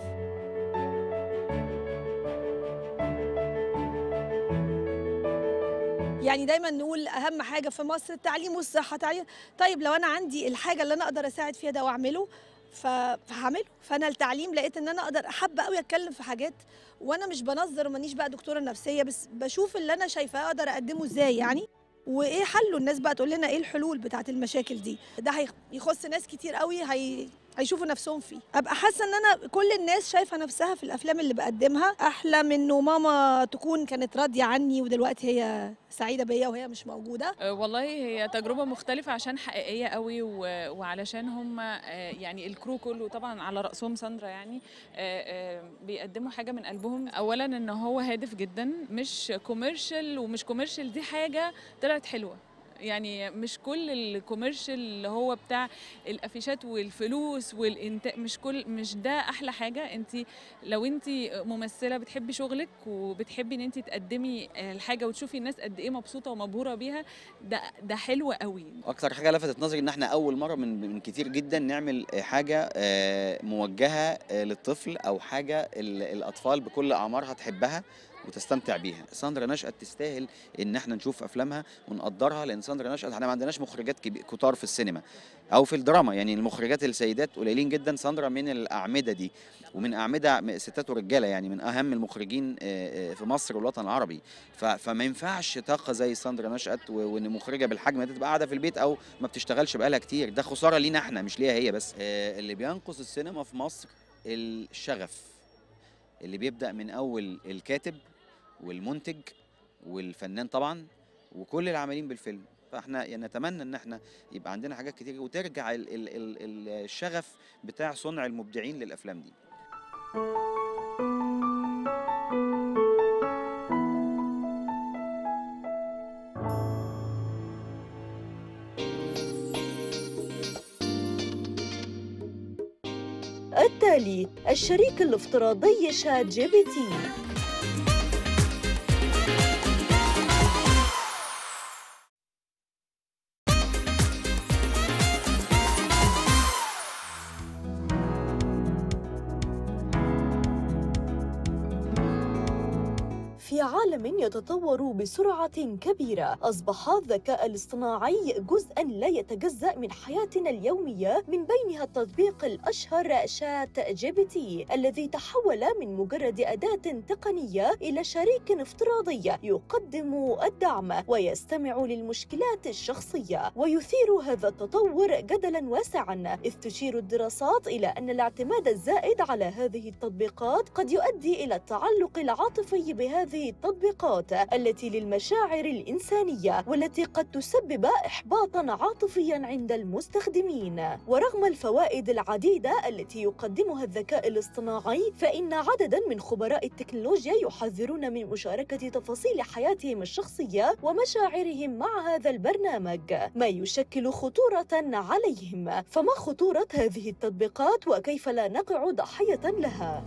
يعني دايما نقول اهم حاجه في مصر التعليم والصحه تعليم طيب لو انا عندي الحاجه اللي انا اقدر اساعد فيها ده واعمله ف- فهعمله فانا التعليم لقيت ان انا اقدر احب قوي اتكلم في حاجات وانا مش بنظر ومانيش بقى دكتوره نفسيه بس بشوف اللي انا شايفاه اقدر اقدمه ازاي يعني وايه حله الناس بقى تقول لنا ايه الحلول بتاعت المشاكل دي ده هي- يخص ناس كتير قوي هي هيشوفوا نفسهم فيه ابقى حاسه ان انا كل الناس شايفه نفسها في الافلام اللي بقدمها احلى من انه ماما تكون كانت راضيه عني ودلوقتي هي سعيده بيا وهي مش موجوده أه، والله هي تجربة مختلفة عشان حقيقية قوي و- وعلشان هم أه، يعني الكرو كله طبعا على رأسهم ساندرا يعني أه، أه، بيقدموا حاجة من قلبهم أولا إن هو هادف جدا مش كوميرشال ومش كوميرشال دي حاجة طلعت حلوة يعني مش كل الكوميرشال اللي هو بتاع الافيشات والفلوس والانتاج مش كل مش ده احلى حاجه انت لو انت ممثله بتحبي شغلك وبتحبي ان انت تقدمي الحاجه وتشوفي الناس قد ايه مبسوطه ومبهوره بيها ده ده حلو قوي اكتر حاجه لفتت نظري ان احنا اول مره من من كتير جدا نعمل حاجه آه، موجهه آه، للطفل او حاجه ال- الاطفال بكل اعمارها تحبها وتستمتع بيها ساندرا نشأت تستاهل ان احنا نشوف افلامها ونقدرها لان ساندرا نشأت احنا ما عندناش مخرجات كبي- كتار في السينما او في الدراما يعني المخرجات السيدات قليلين جدا ساندرا من الاعمده دي ومن اعمده ستات ورجاله يعني من اهم المخرجين آه، آه، في مصر والوطن العربي ف- فما ينفعش طاقه زي ساندرا نشأت و- وان مخرجه بالحجم ده تبقى قاعده في البيت او ما بتشتغلش بقالها كتير ده خساره لينا احنا مش ليها هي بس آه، اللي بينقذ السينما في مصر الشغف اللي بيبدأ من اول الكاتب والمنتج والفنان طبعا وكل العاملين بالفيلم فاحنا يعني نتمنى ان احنا يبقى عندنا حاجات كتير وترجع ال ال ال الشغف بتاع صنع المبدعين للافلام دي التالي الشريك الافتراضي شات جي بي تي في عالم يتطور بسرعة كبيرة أصبح الذكاء الاصطناعي جزءا لا يتجزأ من حياتنا اليومية من بينها التطبيق الأشهر شات جي بي تي الذي تحول من مجرد أداة تقنية إلى شريك افتراضي يقدم الدعم ويستمع للمشكلات الشخصية ويثير هذا التطور جدلا واسعا إذ تشير الدراسات إلى أن الاعتماد الزائد على هذه التطبيقات قد يؤدي إلى التعلق العاطفي بهذه التطبيقات التي للمشاعر الإنسانية والتي قد تسبب إحباطا عاطفيا عند المستخدمين ورغم الفوائد العديدة التي يقدمها الذكاء الاصطناعي فإن عددا من خبراء التكنولوجيا يحذرون من مشاركة تفاصيل حياتهم الشخصية ومشاعرهم مع هذا البرنامج ما يشكل خطورة عليهم فما خطورة هذه التطبيقات وكيف لا نقع ضحية لها؟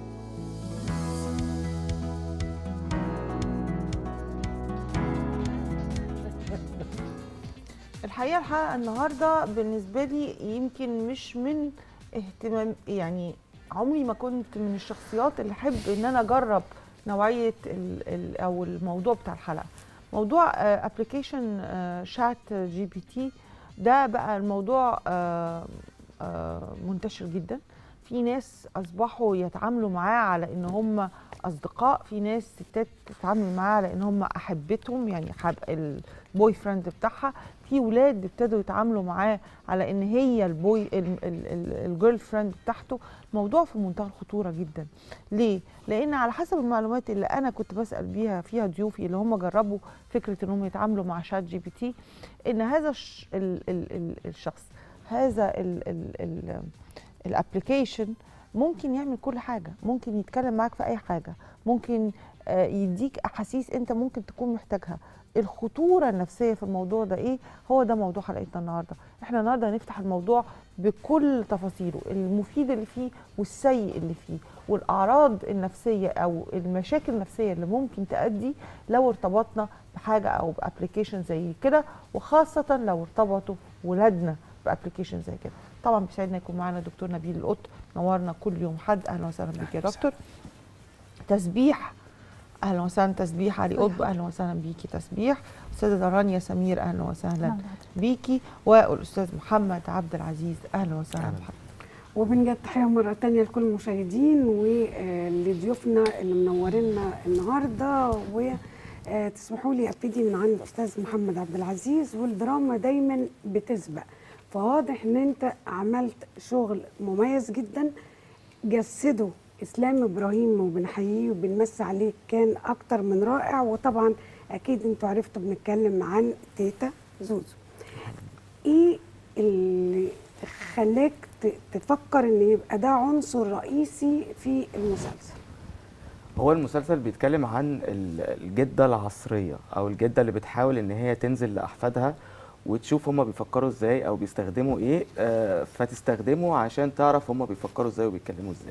الحقيقه الحلقه النهارده بالنسبه لي يمكن مش من اهتمام يعني عمري ما كنت من الشخصيات اللي احب ان انا اجرب نوعيه ال ال او الموضوع بتاع الحلقه موضوع ابلكيشن شات جي بي تي ده بقى الموضوع آه، آه، منتشر جدا في ناس اصبحوا يتعاملوا معاه على ان هم اصدقاء في ناس ستات تتعامل معاه على ان هم احبتهم يعني حب البوي فريند بتاعها في ولاد ابتدوا يتعاملوا معاه على ان هي البوي الجيرل فريند بتاعته موضوع في منتهى الخطوره جدا ليه لان على حسب المعلومات اللي انا كنت بسال بيها فيها ضيوفي اللي هم جربوا فكره ان هم يتعاملوا مع شات جي بي تي ان هذا الش ال ال ال الشخص هذا ال ال ال الابلكيشن ممكن يعمل كل حاجه ممكن يتكلم معاك في اي حاجه ممكن آه، يديك احاسيس انت ممكن تكون محتاجها الخطوره النفسيه في الموضوع ده ايه هو ده موضوع حلقتنا النهارده احنا النهارده هنفتح الموضوع بكل تفاصيله المفيد اللي فيه والسيء اللي فيه والاعراض النفسيه او المشاكل النفسيه اللي ممكن تؤدي لو ارتبطنا بحاجه او بابلكيشن زي كده وخاصه لو ارتبطوا ولادنا بابلكيشن زي كده طبعا بيسعدنا يكون معانا دكتور نبيل القط نورنا كل يوم حد اهلا وسهلا بيك يا دكتور تسبيح اهلا وسهلا تسبيح علي قطب اهلا وسهلا بيكي تسبيح استاذه رانيا سمير اهلا وسهلا بيكي والاستاذ محمد عبد العزيز اهلا وسهلا بحضرتك وبنجد تحية مرة تانية لكل المشاهدين ولضيوفنا اللي منورينا النهاردة وتسمحوا لي ابتدي من عند الأستاذ محمد عبد العزيز والدراما دايما بتسبق فواضح ان انت عملت شغل مميز جدا جسده اسلام ابراهيم وبنحييه وبنمسي عليه كان اكتر من رائع وطبعا اكيد انتوا عرفتوا بنتكلم عن تيتا زوزو ايه اللي خلاك ت- تفكر ان يبقى ده عنصر رئيسي في المسلسل هو المسلسل بيتكلم عن ال- الجدة العصرية أو الجدة اللي بتحاول إن هي تنزل لأحفادها وتشوف هما بيفكروا إزاي أو بيستخدموا إيه آه، فتستخدمه عشان تعرف هما بيفكروا إزاي وبيتكلموا إزاي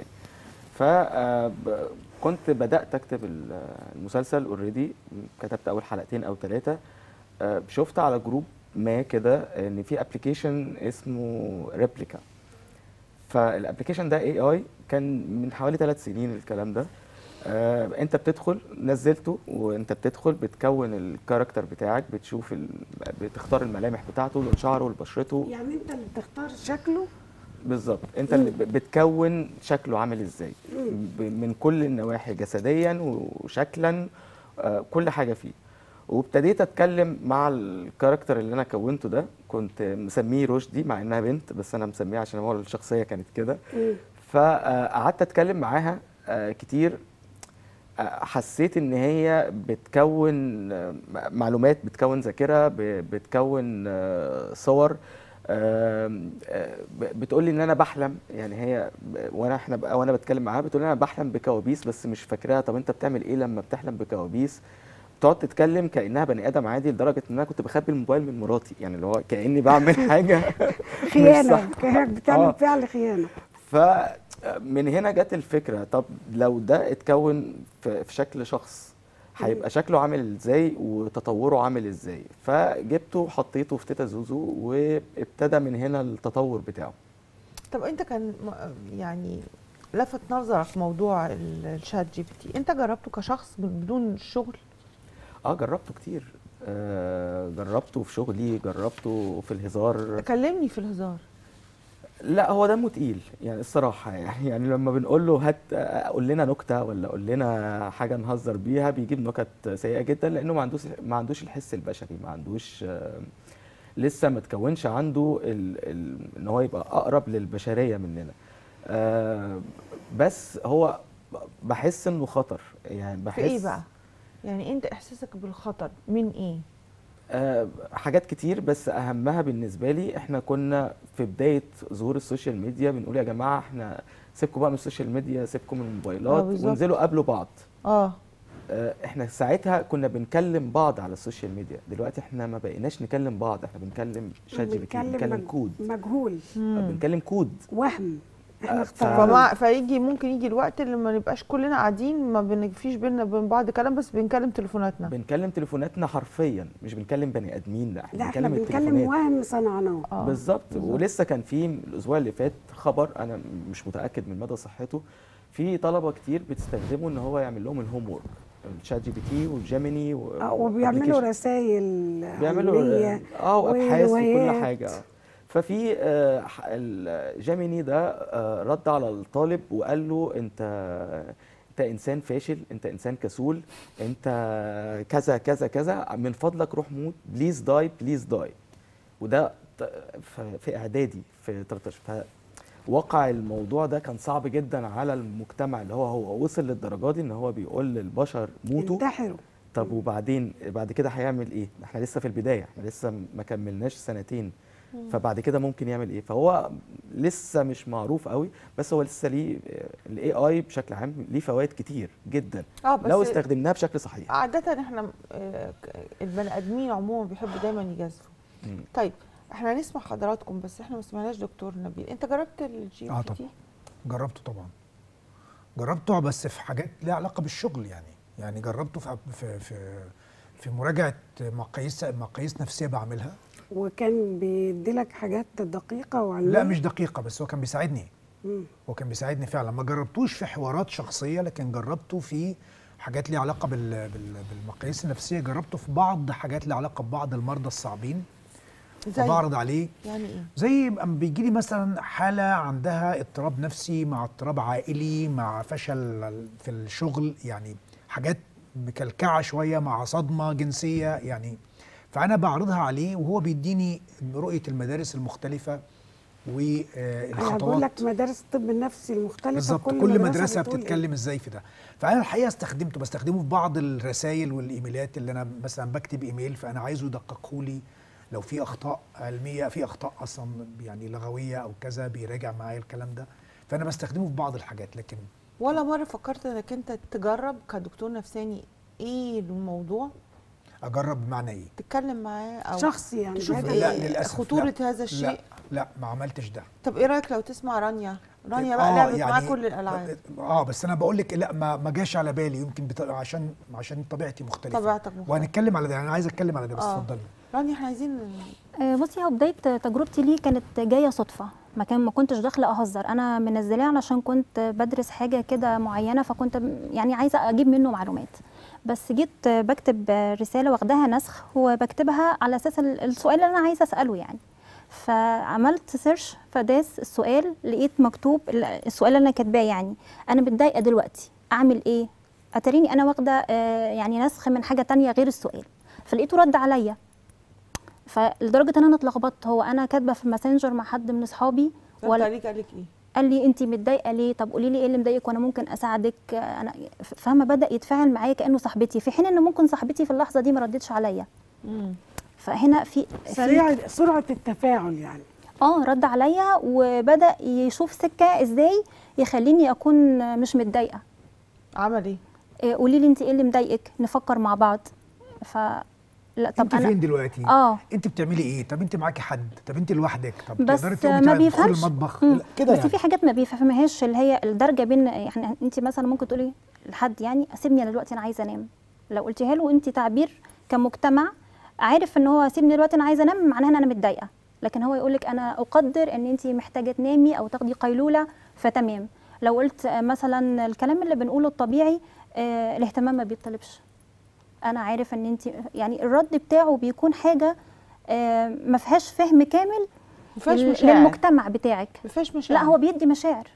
فكنت بدأت أكتب ال- المسلسل اوريدي كتبت أول حلقتين أو ثلاثة شفت على جروب ما كده إن في ابلكيشن اسمه ريبليكا فالابلكيشن ده اي اي كان من حوالي ثلاث سنين الكلام ده آه انت بتدخل نزلته وانت بتدخل بتكون الكاركتر بتاعك بتشوف ال... بتختار الملامح بتاعته لون شعره ولبشرته يعني انت اللي بتختار شكله بالظبط انت اللي ب- بتكون شكله عامل ازاي ب- من كل النواحي جسديا وشكلا آه، كل حاجه فيه وابتديت اتكلم مع الكاركتر اللي انا كونته ده كنت مسميه رشدي مع انها بنت بس انا مسميها عشان هو الشخصيه كانت كده فقعدت اتكلم معاها آه، كتير آه، حسيت ان هي بتكون آه، معلومات بتكون ذاكره ب- بتكون آه، صور آم، آه، ب- بتقول لي ان انا بحلم يعني هي ب- وانا احنا بقى وانا بتكلم معاها بتقول لي انا بحلم بكوابيس بس مش فاكراها طب انت بتعمل ايه لما بتحلم بكوابيس تقعد تتكلم كانها بني ادم عادي لدرجه ان انا كنت بخبي الموبايل من مراتي يعني اللي هو كاني بعمل حاجه مش خيانه صح. كأنك بتعمل آه. فعل خيانه فمن هنا جت الفكره طب لو ده اتكون في في شكل شخص هيبقى شكله عامل ازاي وتطوره عامل ازاي فجبته وحطيته في تيتا زوزو وابتدى من هنا التطور بتاعه طب انت كان م- يعني لفت نظرك موضوع ال- الشات جي بي تي انت جربته كشخص من بدون الشغل اه جربته كتير آه جربته في شغلي جربته في الهزار كلمني في الهزار لا هو دمه تقيل يعني الصراحة يعني يعني لما بنقول له هات قول لنا نكتة ولا قول لنا حاجة نهزر بيها بيجيب نكت سيئة جدا لأنه ما عندوش ما عندوش الحس البشري ما عندوش آه، لسه ما تكونش عنده ال ال ان هو يبقى أقرب للبشرية مننا آه، بس هو بحس انه خطر يعني بحس في ايه بقى يعني انت احساسك بالخطر من ايه آه، حاجات كتير بس اهمها بالنسبه لي احنا كنا في بدايه ظهور السوشيال ميديا بنقول يا جماعه احنا سيبكم بقى من السوشيال ميديا سيبكم من آه، الموبايلات بالظبط. وانزلوا قابلوا بعض اه آه، احنا ساعتها كنا بنكلم بعض على السوشيال ميديا دلوقتي احنا ما بقيناش نكلم بعض احنا بنكلم شات جي بي تي بنكلم مج- كود مجهول بنكلم كود وهم احنا آه، اخترعناه فمع فيجي ممكن يجي الوقت اللي ما نبقاش كلنا قاعدين ما بنفيش بينا وبين بعض كلام بس بنكلم تليفوناتنا بنكلم تليفوناتنا حرفيا مش بنكلم بني ادمين لا احنا لا احنا بنكلم بنتكلم التليفونات وهم صنعناه آه. بالظبط ولسه كان في الاسبوع اللي فات خبر انا مش متاكد من مدى صحته في طلبه كتير بتستخدمه ان هو يعمل لهم الهوم ورك الشات جي بي تي والجيميني و- آه، وبيعملوا application. رسائل بيعملوا علمية اه وابحاث وكل وروايات. حاجه آه. ففي آه، ح- الجيميني ده آه، رد على الطالب وقال له انت انت انسان فاشل انت انسان كسول انت كذا كذا كذا من فضلك روح موت بليز داي بليز داي وده ت- ف- في اعدادي في 13 فوقع الموضوع ده كان صعب جدا على المجتمع اللي هو هو وصل للدرجه دي ان هو بيقول للبشر موتوا انتحروا طب وبعدين بعد كده هيعمل ايه؟ احنا لسه في البدايه احنا لسه ما كملناش سنتين فبعد كده ممكن يعمل ايه؟ فهو لسه مش معروف قوي بس هو لسه ليه الاي اي بشكل عام ليه فوائد كتير جدا اه بس لو استخدمناها بشكل صحيح عادة احنا آه، ك- البني ادمين عموما بيحبوا دايما يجازفوا مم. طيب احنا هنسمع حضراتكم بس احنا ما سمعناش دكتور نبيل انت جربت الجي آه بي تي طبعاً. جربته طبعا جربته بس في حاجات ليها علاقه بالشغل يعني يعني جربته في في في, في مراجعه مقاييس مقاييس نفسيه بعملها وكان بيديلك حاجات دقيقة وعلمية لا مش دقيقه بس هو كان بيساعدني مم. هو كان بيساعدني فعلا ما جربتوش في حوارات شخصيه لكن جربته في حاجات ليها علاقه بال بال بالمقاييس النفسيه جربته في بعض حاجات ليها علاقه ببعض المرضى الصعبين زي فبعرض عليه يعني ايه زي اما بيجي لي مثلا حاله عندها اضطراب نفسي مع اضطراب عائلي مع فشل في الشغل يعني حاجات مكلكعه شويه مع صدمه جنسيه يعني فانا بعرضها عليه وهو بيديني رؤيه المدارس المختلفه انا بقول والخطوات لك مدارس الطب النفسي المختلفه بالظبط كل, كل مدرسه بتقول إيه. بتتكلم ازاي في ده فانا الحقيقه استخدمته بستخدمه في بعض الرسائل والايميلات اللي انا مثلا بكتب ايميل فانا عايزه يدققه لي لو في اخطاء علميه في اخطاء اصلا يعني لغويه او كذا بيراجع معايا الكلام ده فانا بستخدمه في بعض الحاجات لكن ولا مره فكرت انك انت تجرب كدكتور نفساني ايه الموضوع اجرب بمعنى ايه تتكلم معاه او شخصي يعني تشوف بعيد لا ايه للاسف خطوره لا. هذا الشيء لا لا ما عملتش ده طب ايه رايك لو تسمع رانيا رانيا بقى آه، لعبت يعني معاه كل الالعاب اه بس انا بقول لك لا ما ما جاش على بالي يمكن بط... عشان عشان طبيعتي مختلفه طبيعتك مختلفة. وهنتكلم على ده انا عايز اتكلم على ده بس آه. اتفضلي رانيا احنا عايزين آه، بصي هو بدايه تجربتي ليه كانت جايه صدفه ما كان ما كنتش داخله اهزر انا منزلاه علشان كنت بدرس حاجه كده معينه فكنت م- يعني عايزه اجيب منه معلومات بس جيت بكتب رساله واخداها نسخ وبكتبها على اساس ال- السؤال اللي انا عايزه اساله يعني فعملت سيرش فداس السؤال لقيت مكتوب ال- السؤال اللي انا كاتباه يعني انا متضايقه دلوقتي اعمل ايه اتريني انا واخده آه، يعني نسخ من حاجه تانية غير السؤال فلقيته رد عليا فلدرجه ان انا اتلخبطت هو انا كاتبه في الماسنجر مع حد من اصحابي رد ولا عليك قال لك ايه قال لي انت متضايقه ليه طب قولي لي ايه اللي مضايقك وانا ممكن اساعدك انا ف- فاهمه بدا يتفاعل معايا كانه صاحبتي في حين ان ممكن صاحبتي في اللحظه دي ما ردتش عليا مم. فهنا في في- سريع سرعه التفاعل يعني اه رد عليا وبدا يشوف سكه ازاي يخليني اكون مش متضايقه عمل ايه إيه، قولي لي انت ايه اللي مضايقك نفكر مع بعض ف لا طب انت انا فين دلوقتي اه انت بتعملي ايه طب انت معاكي حد طب انت لوحدك طب بس تقدري تقومي ما تدخلي بيفهمش المطبخ مم. لا، كده بس يعني في حاجات ما بيفهمهاش اللي هي الدرجه بين يعني انت مثلا ممكن تقولي لحد يعني سيبني انا دلوقتي انا عايزه انام لو قلتيها له انت تعبير كمجتمع عارف ان هو سيبني دلوقتي انا عايزه انام معناها ان انا متضايقه لكن هو يقول لك انا اقدر ان انت محتاجه تنامي او تاخدي قيلوله فتمام لو قلت آه، مثلا الكلام اللي بنقوله الطبيعي آه، الاهتمام ما بيطلبش انا عارف ان انت يعني الرد بتاعه بيكون حاجه آه، ما فيهاش فهم كامل ما فيهاش لل- مشاعر. للمجتمع بتاعك ما فيهاش مشاعر لا هو بيدي مشاعر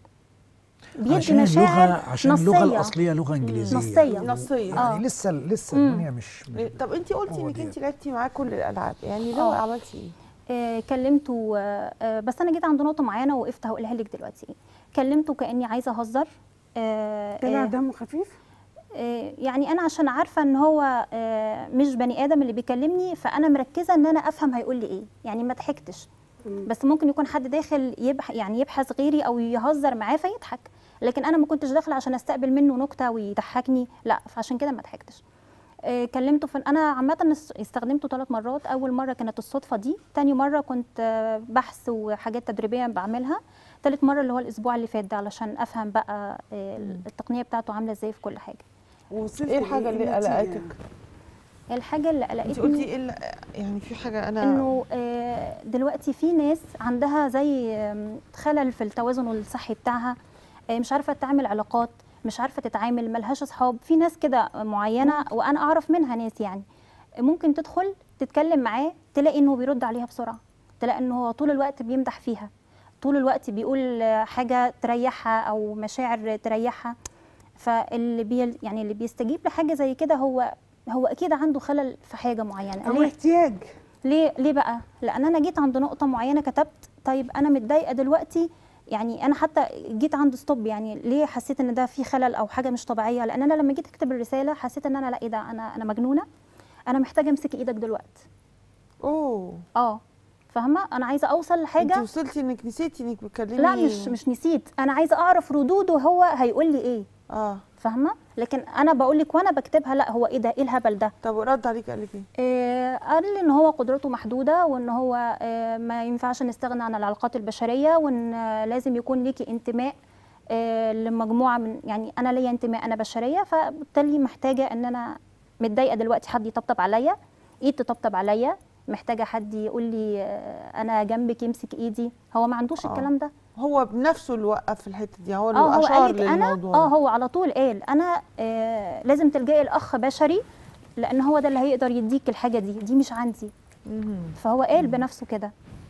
بيدي عشان مشاعر اللغه عشان اللغه نصية. الاصليه لغه انجليزيه نصية. نصيه يعني آه. لسه لسه مم. الدنيا مش طب انت قلتي هو انك دي. انت لعبتي معاه كل الالعاب يعني لو آه. عملتي ايه آه، كلمته آه، آه، بس انا جيت عند نقطه معينه وقفت هقولها لك دلوقتي كلمته كاني عايزه اهزر آه، طلع آه، دمه خفيف آه، يعني انا عشان عارفه ان هو آه، مش بني ادم اللي بيكلمني فانا مركزه ان انا افهم هيقول لي ايه يعني ما ضحكتش مم. بس ممكن يكون حد داخل يبح يعني يبحث غيري او يهزر معاه فيضحك لكن انا ما كنتش داخله عشان استقبل منه نكته ويضحكني لا فعشان كده ما ضحكتش آه، كلمته في انا عامه اس- استخدمته ثلاث مرات اول مره كانت الصدفه دي تاني مره كنت آه، بحث وحاجات تدريبيه بعملها تالت مره اللي هو الاسبوع اللي فات ده علشان افهم بقى آه، التقنيه بتاعته عامله ازاي في كل حاجه ووصلت ايه الحاجه لإيه اللي النتيجة؟ قلقتك الحاجه اللي انت قلقتني قلتي ايه اللي- يعني في حاجه انا انه آه، دلوقتي في ناس عندها زي آم، خلل في التوازن الصحي بتاعها آه، مش عارفه تعمل علاقات مش عارفه تتعامل ملهاش اصحاب في ناس كده معينه وانا اعرف منها ناس يعني ممكن تدخل تتكلم معاه تلاقي انه بيرد عليها بسرعه تلاقي انه هو طول الوقت بيمدح فيها طول الوقت بيقول آه، حاجه تريحها او مشاعر تريحها فاللي بي يعني اللي بيستجيب لحاجه زي كده هو هو اكيد عنده خلل في حاجه معينه او ليه؟ احتياج ليه ليه بقى لان انا جيت عند نقطه معينه كتبت طيب انا متضايقه دلوقتي يعني انا حتى جيت عند ستوب يعني ليه حسيت ان ده في خلل او حاجه مش طبيعيه لان انا لما جيت اكتب الرساله حسيت ان انا لا ايه ده انا انا مجنونه انا محتاجه امسك ايدك دلوقتي اوه اه فاهمه انا عايزه اوصل انت لحاجه وصلتي انك نسيتي انك بتكلمي لا مش مش نسيت انا عايزه اعرف ردوده هو هيقول لي ايه اه فاهمه لكن انا بقول لك وانا بكتبها لا هو ايه ده ايه الهبل ده طب رد عليك قال لك ايه آه، قال لي ان هو قدرته محدوده وان هو آه، ما ينفعش نستغنى عن العلاقات البشريه وان آه، لازم يكون ليكي انتماء آه، لمجموعه من يعني انا ليا انتماء انا بشريه فبالتالي محتاجه ان انا متضايقه دلوقتي حد يطبطب عليا ايد تطبطب عليا محتاجه حد يقول لي آه، انا جنبك يمسك ايدي هو ما عندوش آه. الكلام ده هو بنفسه اللي وقف في الحته دي هو اللي اه هو اشار قال لك انا للموضوع اه ده. هو على طول قال انا آه لازم تلجئي لاخ بشري لان هو ده اللي هيقدر يديك الحاجه دي دي مش عندي مهم. فهو قال بنفسه كده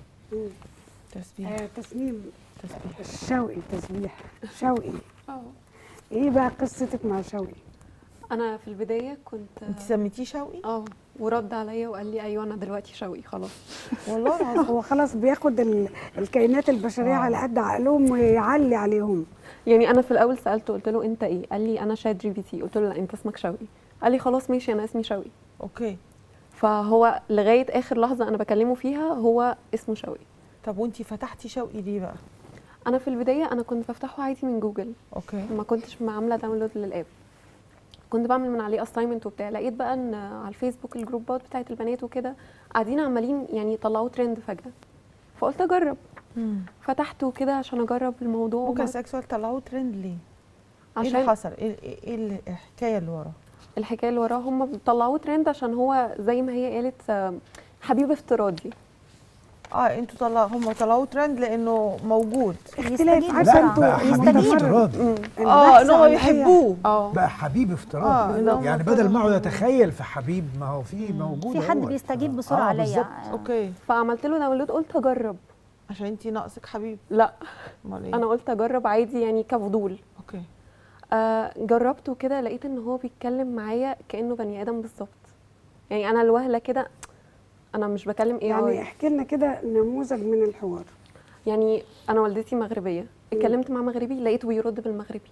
تسبيح آه تسنيم تسبيح شوقي تسبيح شوقي اه ايه بقى قصتك مع شوقي انا في البدايه كنت انت سميتيه شوقي اه ورد عليا وقال لي ايوه انا دلوقتي شوقي خلاص والله العظيم هو خلاص بياخد ال- الكائنات البشريه على قد عقلهم ويعلي عليهم يعني انا في الاول سالته قلت له انت ايه قال لي انا شات جي بي تي قلت له لا انت اسمك شوقي قال لي خلاص ماشي انا اسمي شوقي اوكي فهو لغايه اخر لحظه انا بكلمه فيها هو اسمه شوقي طب وانتي فتحتي شوقي ليه بقى انا في البدايه انا كنت بفتحه عادي من جوجل اوكي ما كنتش عامله داونلود للاب كنت بعمل من عليه اساينمنت وبتاع لقيت بقى ان على الفيسبوك الجروبات بتاعت البنات وكده قاعدين عمالين يعني يطلعوا ترند فجاه فقلت اجرب فتحته كده عشان اجرب الموضوع ممكن وما- اسالك سؤال طلعوه ترند ليه؟ ايه عشان اللي حصل؟ ايه ايه إيه اللي- الحكايه اللي وراه؟ الحكايه اللي وراه هم طلعوه ترند عشان هو زي ما هي قالت آه، حبيب افتراضي اه انتوا طلعوا هم طلعوه ترند لانه موجود اختلاف لا بقى حبيب افتراضي اه ان هو يحبوه اه بقى حبيب آه، افتراضي إن هم يعني بدل ما اقعد اتخيل في حبيب ما هو في موجود في حد هو. بيستجيب بسرعه آه، عليا بالظبط. اوكي فعملت له داونلود قلت اجرب عشان انتي ناقصك حبيب لا امال ايه؟ انا قلت اجرب عادي يعني كفضول اوكي آه جربته كده لقيت ان هو بيتكلم معايا كانه بني ادم بالظبط يعني انا الوهله كده انا مش بكلم ايه يعني احكي لنا كده نموذج من الحوار يعني انا والدتي مغربيه اتكلمت مع مغربي لقيته بيرد بالمغربي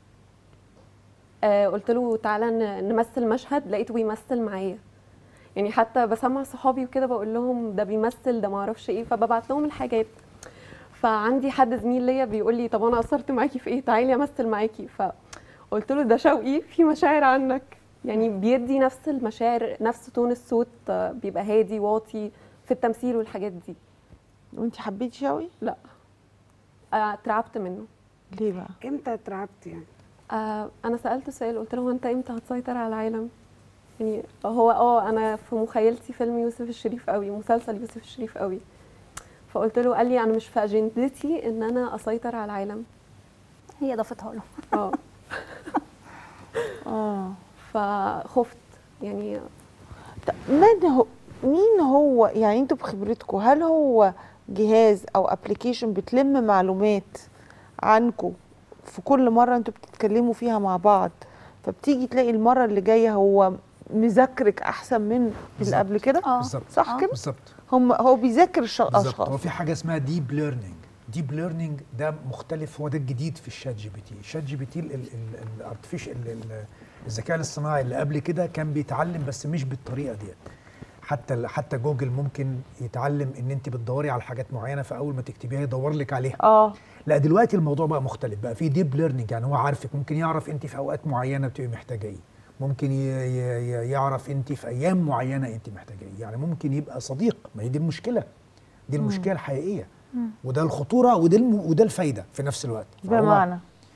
آه قلت له تعالى ن- نمثل مشهد لقيته بيمثل معايا يعني حتى بسمع صحابي وكده بقول لهم ده بيمثل ده ما اعرفش ايه فببعت لهم الحاجات فعندي حد زميل ليا بيقول لي طب انا قصرت معاكي في ايه تعالي امثل معاكي فقلت له ده شوقي في مشاعر عنك يعني بيدي نفس المشاعر نفس تون الصوت آه، بيبقى هادي واطي في التمثيل والحاجات دي وانت حبيتي شوقي لا آه، اترعبت منه ليه بقى امتى اترعبت يعني آه انا سالته سؤال قلت له هو انت امتى هتسيطر على العالم يعني هو اه انا في مخيلتي فيلم يوسف الشريف قوي مسلسل يوسف الشريف قوي فقلت له قال لي انا مش في اجندتي ان انا اسيطر على العالم هي ضافتها له اه اه فخفت يعني من هو مين هو يعني انتوا بخبرتكم هل هو جهاز او ابلكيشن بتلم معلومات عنكم في كل مره انتوا بتتكلموا فيها مع بعض فبتيجي تلاقي المره اللي جايه هو مذاكرك احسن من اللي قبل كده بالظبط صح كده بالظبط هم هو بيذاكر بالظبط الاشخاص هو في حاجه اسمها ديب ليرنينج ديب ليرنينج ده مختلف هو ده الجديد في الشات جي بي تي الشات جي بي تي الارتفيشال الذكاء الاصطناعي اللي قبل كده كان بيتعلم بس مش بالطريقه ديت حتى ال- حتى جوجل ممكن يتعلم ان انت بتدوري على حاجات معينه فاول ما تكتبيها يدور لك عليها اه لا دلوقتي الموضوع بقى مختلف بقى في ديب ليرنينج يعني هو عارفك ممكن يعرف انت في اوقات معينه بتبقي محتاجه ايه ممكن ي- ي- ي- يعرف انت في ايام معينه انت محتاجه ايه يعني ممكن يبقى صديق ما هي دي المشكله دي مم. المشكله الحقيقيه وده الخطوره وده الم... وده الفايده في نفس الوقت فهو- بمعنى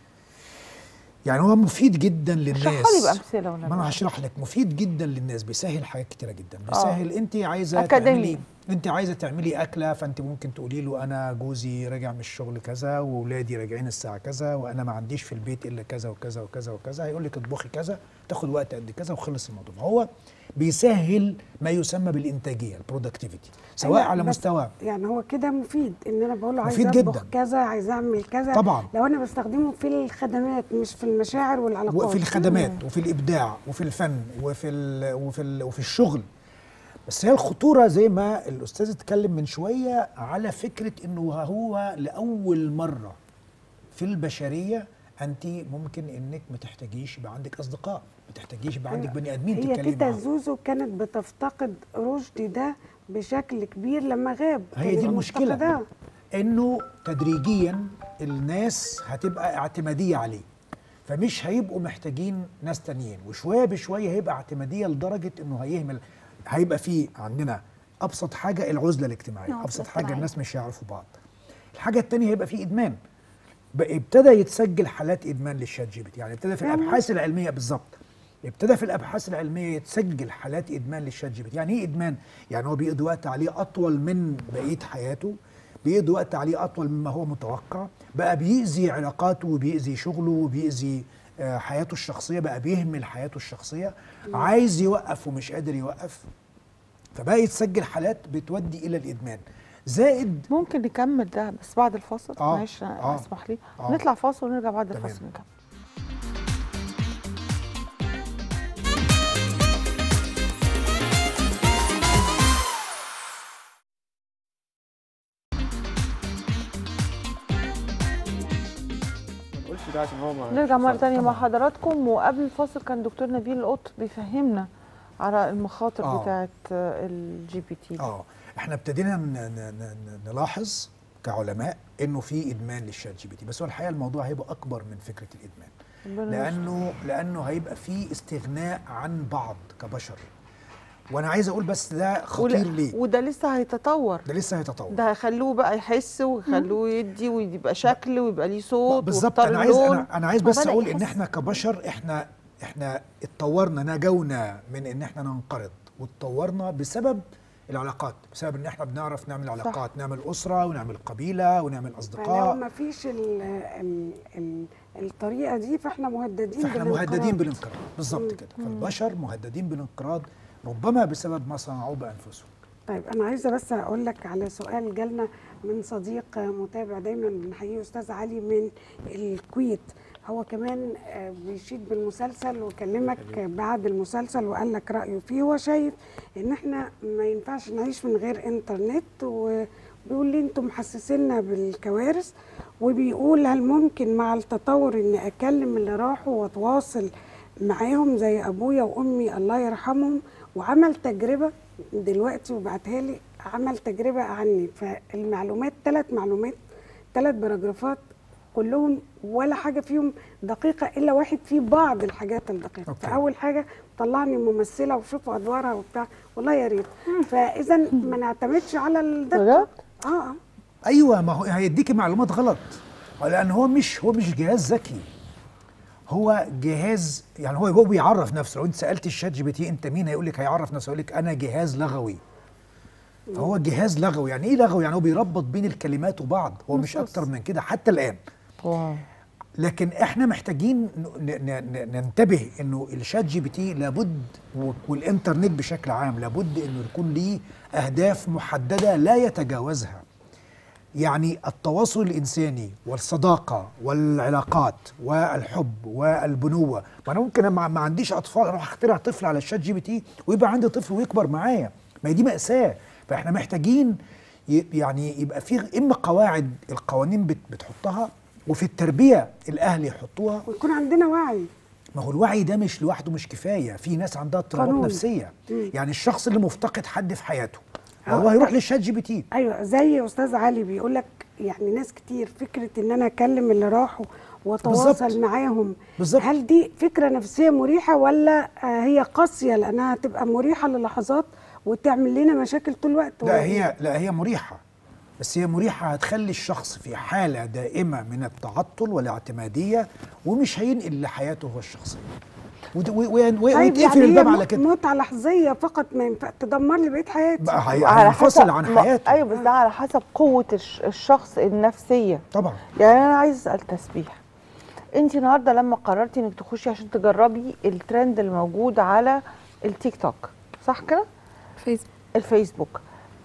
يعني هو مفيد جدا للناس اشرحها لي بامثله ولا ما انا هشرح لك مفيد جدا للناس بيسهل حاجات كتيره جدا آه. بيسهل انت عايزه أكاديمي. تعملي انت عايزه تعملي اكله فانت ممكن تقولي له انا جوزي راجع من الشغل كذا واولادي راجعين الساعه كذا وانا ما عنديش في البيت الا كذا وكذا وكذا وكذا هيقول لك اطبخي كذا تاخد وقت قد كذا وخلص الموضوع هو بيسهل ما يسمى بالانتاجيه البرودكتيفيتي سواء أيوة، على بس مستوى يعني هو كده مفيد ان انا بقول له عايز مفيد اطبخ جداً. كذا عايز اعمل كذا طبعاً. لو انا بستخدمه في الخدمات مش في المشاعر والعلاقات وفي الخدمات وفي الابداع وفي الفن وفي ال وفي ال وفي الشغل بس هي الخطوره زي ما الاستاذ اتكلم من شويه على فكره انه هو لاول مره في البشريه انت ممكن انك ما تحتاجيش يبقى عندك اصدقاء ما تحتاجيش يبقى عندك بني ادمين هي تتكلمي تيتا معاهم زوزو كانت بتفتقد رشدي ده بشكل كبير لما غاب هي كانت دي المشكله مفتقداه. انه تدريجيا الناس هتبقى اعتماديه عليه فمش هيبقوا محتاجين ناس تانيين وشويه بشويه هيبقى اعتماديه لدرجه انه هيهمل هيبقى في عندنا ابسط حاجه العزله الاجتماعيه العزلة ابسط حاجه الاجتماعية. الناس مش هيعرفوا بعض الحاجه التانية هيبقى في ادمان بقى ابتدى يتسجل حالات ادمان للشات جي بي تي يعني ابتدى في فعلا؟ الابحاث العلميه بالظبط ابتدى في الابحاث العلميه يتسجل حالات ادمان للشات جي بي تي يعني ايه ادمان يعني هو بيقضي وقت عليه اطول من بقيه حياته بيقضي وقت عليه اطول مما هو متوقع بقى بيأذي علاقاته وبيأذي شغله وبيأذي آه، حياته الشخصيه بقى بيهمل حياته الشخصيه عايز يوقف ومش قادر يوقف فبقى يتسجل حالات بتودي الى الادمان زائد ممكن نكمل ده بس بعد الفاصل آه، معلش آه، اسمح لي آه. نطلع فاصل ونرجع بعد تمام. الفاصل نكمل ده عشان هو ما نرجع مرة فصل. تانية مع طبعاً. حضراتكم وقبل الفاصل كان دكتور نبيل القط بيفهمنا على المخاطر آه. بتاعة الجي بي تي اه احنا ابتدينا ن- ن- ن- نلاحظ كعلماء انه في ادمان للشات جي بي تي بس هو الحقيقه الموضوع هيبقى اكبر من فكره الادمان ربنا يستر. لانه لانه هيبقى في استغناء عن بعض كبشر وانا عايز اقول بس ده خطير ولا- ليه وده لسه هيتطور ده لسه هيتطور ده هيخلوه بقى يحس ويخلوه يدي ويبقى شكل ويبقى ليه صوت بالظبط ويختار انا عايز اللون. انا, أنا عايز هو بس بدأ اقول ان يحس. احنا كبشر احنا احنا اتطورنا نجونا من ان احنا ننقرض واتطورنا بسبب العلاقات بسبب ان احنا بنعرف نعمل علاقات نعمل اسره ونعمل قبيله ونعمل فلو اصدقاء ما فيش ال ال ال الطريقه دي فاحنا مهددين فاحنا بالانقراض. مهددين بالانقراض بالظبط كده فالبشر مهددين بالانقراض ربما بسبب ما صنعوه بانفسهم طيب انا عايزه بس اقول لك على سؤال جالنا من صديق متابع دايما بنحييه استاذ علي من الكويت هو كمان آه، بيشيد بالمسلسل وكلمك بعد المسلسل وقال لك رايه فيه هو شايف ان احنا ما ينفعش نعيش من غير انترنت وبيقول لي انتم محسسينا بالكوارث وبيقول هل ممكن مع التطور اني اكلم اللي راحوا واتواصل معاهم زي ابويا وامي الله يرحمهم وعمل تجربه دلوقتي وبعتها لي عمل تجربه عني فالمعلومات ثلاث معلومات ثلاث باراجرافات كلهم ولا حاجه فيهم دقيقه الا واحد فيه بعض الحاجات الدقيقه أوكي. فاول حاجه طلعني ممثله وشوفوا ادوارها وبتاع والله يا ريت فاذا ما نعتمدش على الدقه بجد؟ اه اه ايوه ما هو هيديكي معلومات غلط لان هو مش هو مش جهاز ذكي هو جهاز يعني هو هو بيعرف نفسه لو انت سالت الشات جي بي تي انت مين هيقول لك هيعرف نفسه يقول لك انا جهاز لغوي فهو جهاز لغوي يعني ايه لغوي يعني هو بيربط بين الكلمات وبعض هو مش اكتر من كده حتى الان واو لكن احنا محتاجين ن- ن- ن- ننتبه انه الشات جي بي تي لابد و- والانترنت بشكل عام لابد انه يكون ليه اهداف محدده لا يتجاوزها يعني التواصل الانساني والصداقه والعلاقات والحب والبنوه ما انا ممكن ما ما عنديش اطفال اروح اخترع طفل على الشات جي بي تي ويبقى عندي طفل ويكبر معايا ما هي دي ماساه فاحنا محتاجين ي- يعني يبقى في اما قواعد القوانين بت- بتحطها وفي التربيه الاهل يحطوها ويكون عندنا وعي ما هو الوعي ده مش لوحده مش كفايه في ناس عندها اضطرابات قانون. نفسيه مم. يعني الشخص اللي مفتقد حد في حياته آه. هو هيروح للشات جي بي تي ايوه زي استاذ علي بيقول لك يعني ناس كتير فكره ان انا اكلم اللي راحوا واتواصل بالظبط. معاهم بالظبط. هل دي فكره نفسيه مريحه ولا آه، هي قاسيه لانها تبقى مريحه للحظات وتعمل لنا مشاكل طول الوقت لا هي لا هي مريحه بس هي مريحه هتخلي الشخص في حاله دائمه من التعطل والاعتماديه ومش هينقل لحياته هو الشخصيه ود- و- و- و- طيب ويتقفل يعني هي الباب م- على كده متعه لحظيه فقط ما ينفع تدمر لي بقيه حياتي بقى هي- على هينفصل حسب عن ما- حياته ايوه بس ده على حسب قوه الش- الشخص النفسيه طبعا يعني انا عايز اسال تسبيح انت النهارده لما قررتي انك تخشي عشان تجربي الترند الموجود على التيك توك صح كده فيسبوك الفيسبوك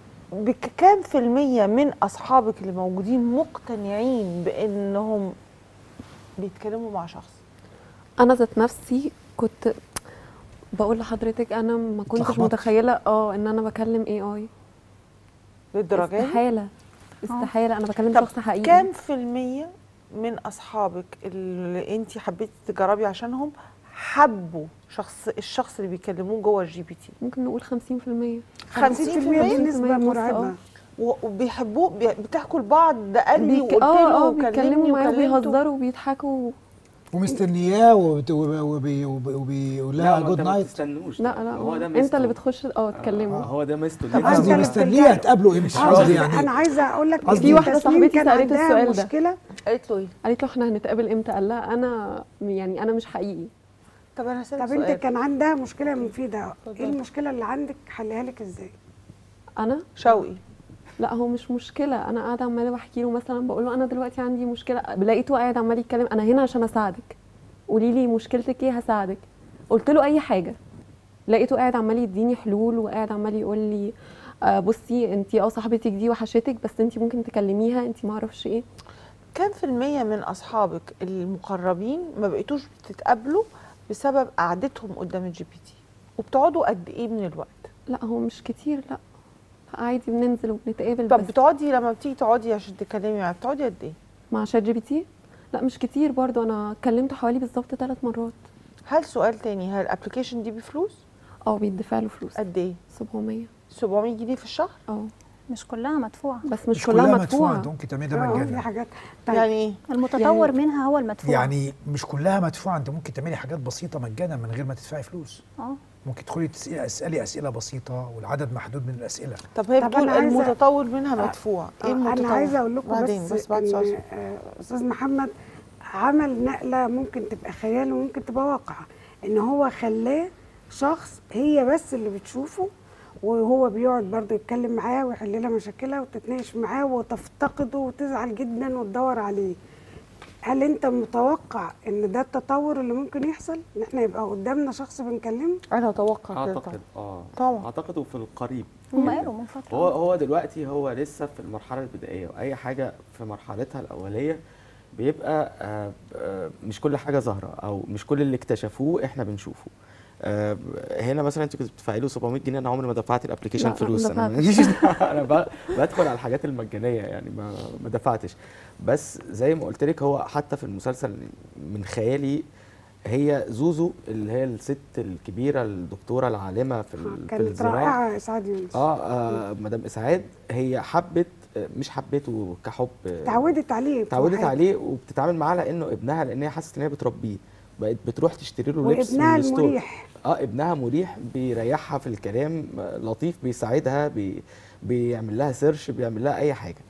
بكام في المية من أصحابك اللي موجودين مقتنعين بأنهم بيتكلموا مع شخص انا ذات نفسي كنت بقول لحضرتك انا ما كنتش اتلخبطت. متخيله اه ان انا بكلم اي اي للدرجة دي؟ استحاله استحاله انا بكلم طب شخص حقيقي كام في المية من أصحابك اللي أنت حبيتي تجربي عشانهم حبوا شخص الشخص اللي بيكلموه جوه الجي بي تي ممكن نقول 50% 50% دي نسبه نص، مرعبه آه. و- وبيحبوه بي- بتحكوا لبعض ده قال لي بيك... وقلت اه له اه وكلمني بيتكلموا معاه وكلمته وبيهزروا وبيضحكوا ومستنياه وبت- وب- وبي- وب- وبيقول لها جود نايت تستنوش لا لا هو ده انت ميزته. اللي بتخش اه تكلموا آه، هو ده ميزته طب دي أنت قصدي اللي مستنيه بترجع- تقابله امتى آه، قصدي لا، يعني انا عايزه اقول لك قصدي- إن في واحدة تسنيم صاحبتي كان سألته عندها السؤال ده. مشكله قالت له إيه؟ قالت له احنا هنتقابل امتى قال لها انا يعني انا مش حقيقي طب أنا هسألك طب انت سؤال. كان عندها مشكله مفيده ايه اتفضلي. المشكله اللي عندك حلها لك ازاي انا شوقي لا هو مش مشكله انا قاعده عماله بحكي له مثلا بقول له انا دلوقتي عندي مشكله لقيته قاعد عمال يتكلم انا هنا عشان اساعدك قولي لي مشكلتك ايه هساعدك قلت له اي حاجه لقيته قاعد عمال يديني حلول وقاعد عمال يقول لي آه بصي انت اه صاحبتك دي وحشتك بس انت ممكن تكلميها انت ما اعرفش ايه كام في المية من أصحابك المقربين ما بقيتوش بتتقابلوا بسبب قعدتهم قدام الجي بي تي وبتقعدوا قد إيه من الوقت؟ لا هو مش كتير لا لا، عادي بننزل وبنتقابل طب بس بتقعدي لما بتيجي تقعدي عشان تتكلمي معاه بتقعدي قد إيه؟ مع شات جي بي تي لا مش كتير برضو انا كلمته حوالي بالظبط ثلاث مرات هل سؤال تاني هل الابلكيشن دي بفلوس اه بيدفع له فلوس قد ايه 700 700 جنيه في الشهر اه مش كلها مدفوعه بس مش, مش كلها, كلها مدفوعه مدفوعه ممكن تعملي ده آه، في مجانا حاجات طيب يعني ايه المتطور يعني- منها هو المدفوع يعني مش كلها مدفوعه انت ممكن تعملي حاجات بسيطه مجانا من غير ما تدفعي فلوس اه ممكن تدخلي تسالي اسالي اسئله بسيطه والعدد محدود من الاسئله طب هي طب بتقول أنا عايزة- المتطور منها مدفوع آه، ايه المتطور انا عايزه اقول لكم بعدين بس, بس بعد سؤال ان آه، استاذ محمد عمل نقله ممكن تبقى خيال وممكن تبقى واقع ان هو خلاه شخص هي بس اللي بتشوفه وهو بيقعد برضه يتكلم معاه ويحل لها مشاكلها وتتناقش معاه وتفتقده وتزعل جدا وتدور عليه هل انت متوقع ان ده التطور اللي ممكن يحصل ان احنا يبقى قدامنا شخص بنكلمه انا اتوقع كده اعتقد اه طبعا. اعتقد في القريب هم قالوا من فتره هو هو دلوقتي هو لسه في المرحله البدائيه واي حاجه في مرحلتها الاوليه بيبقى آه، آه، مش كل حاجه ظاهره او مش كل اللي اكتشفوه احنا بنشوفه آه، هنا مثلا انت كنت بتدفعي له 700 جنيه انا عمري ما دفعت الابلكيشن لا، فلوس ما انا دفعتش. ماليش دعوة، انا ب- بدخل على الحاجات المجانيه يعني ما ما دفعتش بس زي ما قلت لك هو حتى في المسلسل من خيالي هي زوزو اللي هي الست الكبيره الدكتوره العالمه في ال- في كانت الزراعه رائعه اسعاد يونس اه, آه مدام اسعاد هي حبت آه، مش حبته كحب آه، اتعودت عليه اتعودت في عليه وبتتعامل معاه لانه ابنها لان هي حست ان هي بتربيه بقت بتروح تشتري له لبس وابنها من الستور. المريح اه ابنها مريح بيريحها في الكلام آه، لطيف بيساعدها بي بيعمل لها سيرش بيعمل لها اي حاجه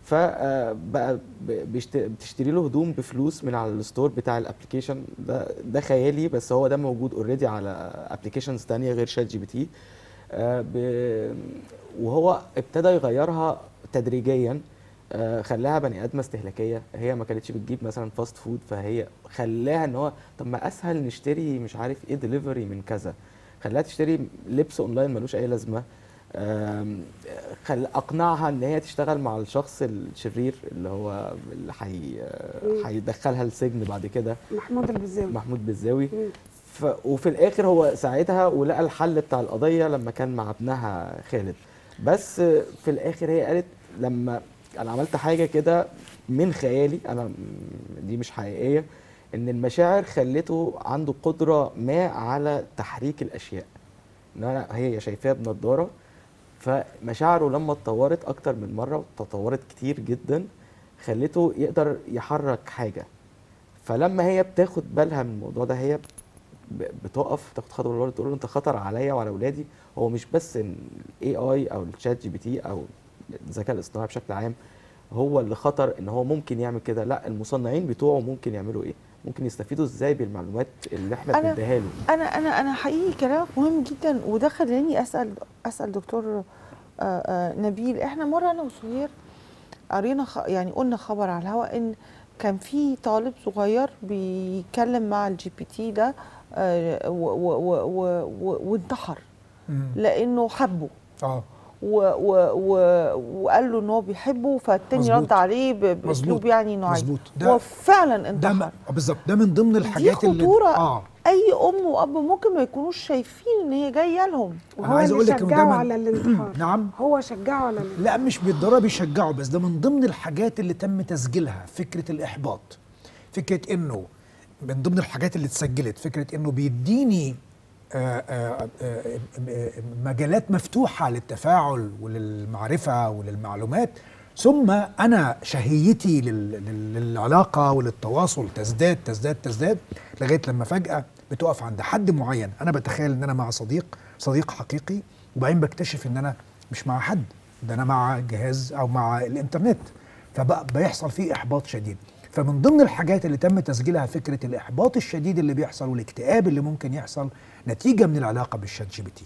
فبقى بتشتري له هدوم بفلوس من على الستور بتاع الابلكيشن ده ده خيالي بس هو ده موجود اوريدي على ابلكيشنز تانية غير شات جي بي تي آه، ب- وهو ابتدى يغيرها تدريجيا آه، خلاها بني ادمه استهلاكيه هي ما كانتش بتجيب مثلا فاست فود فهي خلاها ان هو طب ما اسهل نشتري مش عارف ايه دليفري من كذا خلاها تشتري لبس اونلاين ملوش اي لازمه آم، خل اقنعها ان هي تشتغل مع الشخص الشرير اللي هو اللي حي مم. هيدخلها السجن بعد كده محمود البزاوي محمود بالزاوي مم. ف... وفي الاخر هو ساعدها ولقى الحل بتاع القضيه لما كان مع ابنها خالد بس في الاخر هي قالت لما انا عملت حاجه كده من خيالي انا م- دي مش حقيقيه ان المشاعر خلته عنده قدره ما على تحريك الاشياء ان انا هي شايفاه بنضاره فمشاعره لما اتطورت اكتر من مره وتطورت كتير جدا خلته يقدر يحرك حاجه فلما هي بتاخد بالها من الموضوع ده هي ب- بتقف تاخد خطوه لورا تقول له انت خطر عليا وعلى اولادي هو مش بس الاي اي او الشات جي بي تي او الذكاء الاصطناعي بشكل عام هو اللي خطر ان هو ممكن يعمل كده لا المصنعين بتوعه ممكن يعملوا ايه ممكن يستفيدوا ازاي بالمعلومات اللي احنا أنا- بنديها له انا انا انا حقيقي كلامك مهم جدا وده خلاني اسال اسال دكتور آه، آه، نبيل احنا مره انا وسهير قرينا خ... يعني قلنا خبر على الهواء ان كان في طالب صغير بيتكلم مع الجي بي تي ده آه، و- و- و- و- و- وانتحر مم. لانه حبه اه و و و وقال له ان هو بيحبه فالتاني مظبوط. رد عليه ب- باسلوب مظبوط. يعني انه عادي مظبوط. هو ده- فعلا ده انتحر م- آه بالظبط ده من ضمن دي الحاجات اللي خطوره اه اي ام واب ممكن ما يكونوش شايفين ان هي جايه لهم أنا عايز أقول لك إنه ده شجعه من- على الانتحار نعم هو شجعه على الانتحار لا مش بالضروره بيشجعوا بس ده من ضمن الحاجات اللي تم تسجيلها فكره الاحباط فكره انه من ضمن الحاجات اللي اتسجلت فكره انه بيديني آه، آه، آه، آه، مجالات مفتوحه للتفاعل وللمعرفه وللمعلومات ثم انا شهيتي لل- لل- للعلاقه وللتواصل تزداد تزداد تزداد لغايه لما فجاه بتقف عند حد معين انا بتخيل ان انا مع صديق صديق حقيقي وبعدين بكتشف ان انا مش مع حد ده انا مع جهاز او مع الانترنت فبقى بيحصل فيه احباط شديد فمن ضمن الحاجات اللي تم تسجيلها فكره الاحباط الشديد اللي بيحصل والاكتئاب اللي ممكن يحصل نتيجه من العلاقه بالشات جي بي تي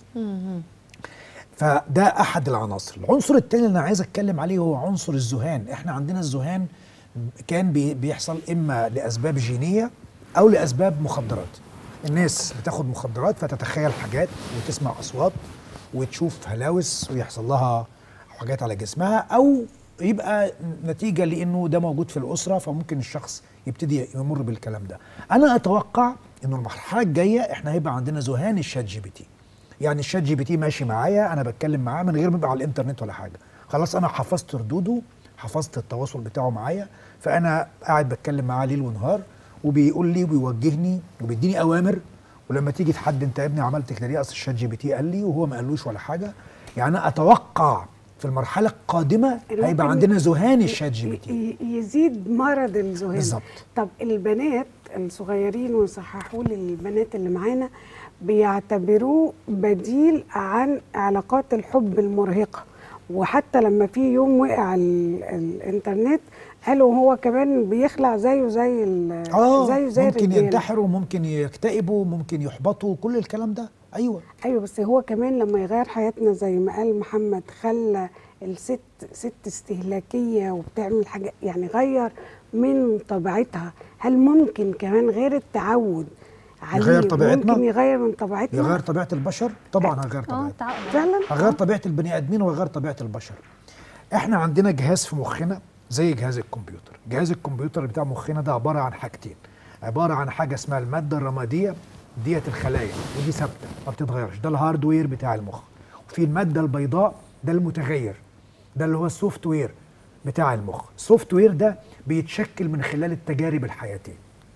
فده احد العناصر العنصر الثاني اللي انا عايز اتكلم عليه هو عنصر الذهان احنا عندنا الذهان كان بي- بيحصل اما لاسباب جينيه او لاسباب مخدرات الناس بتاخد مخدرات فتتخيل حاجات وتسمع اصوات وتشوف هلاوس ويحصل لها حاجات على جسمها او يبقى نتيجه لانه ده موجود في الاسره فممكن الشخص يبتدي يمر بالكلام ده انا اتوقع انه المرحله الجايه احنا هيبقى عندنا ذهان الشات جي بي تي يعني الشات جي بي تي ماشي معايا انا بتكلم معاه من غير ما يبقى على الانترنت ولا حاجه خلاص انا حفظت ردوده حفظت التواصل بتاعه معايا فانا قاعد بتكلم معاه ليل ونهار وبيقول لي وبيوجهني وبيديني اوامر ولما تيجي تحد انت يا ابني عملت كده ليه اصل الشات جي بي تي قال لي وهو ما قالوش ولا حاجه يعني انا اتوقع في المرحله القادمه هيبقى ممكن عندنا ذهان الشات جي بي تي ي- يزيد مرض الذهان بالظبط. طب البنات الصغيرين ويصححوا لي البنات اللي معانا بيعتبروه بديل عن علاقات الحب المرهقه وحتى لما في يوم وقع ال- الانترنت قالوا هو كمان بيخلع زيه زي ال- اه زيه زي ممكن الرجالة. ينتحروا ممكن يكتئبوا ممكن يحبطوا كل الكلام ده ايوه ايوه بس هو كمان لما يغير حياتنا زي ما قال محمد خلى الست ست استهلاكيه وبتعمل حاجه يعني غير من طبيعتها هل ممكن كمان غير التعود عليه يغير طبيعتنا؟ ممكن يغير من طبيعتنا يغير طبيعه البشر طبعا هيغير اه طبيعتنا فعلا هيغير طبيعه البني ادمين وهيغير طبيعه البشر احنا عندنا جهاز في مخنا زي جهاز الكمبيوتر جهاز الكمبيوتر بتاع مخنا ده عباره عن حاجتين عباره عن حاجه اسمها الماده الرماديه ديت الخلايا ودي ثابته ما بتتغيرش ده الهاردوير بتاع المخ وفي الماده البيضاء ده المتغير ده اللي هو السوفت وير بتاع المخ السوفت وير ده بيتشكل من خلال التجارب الحياتيه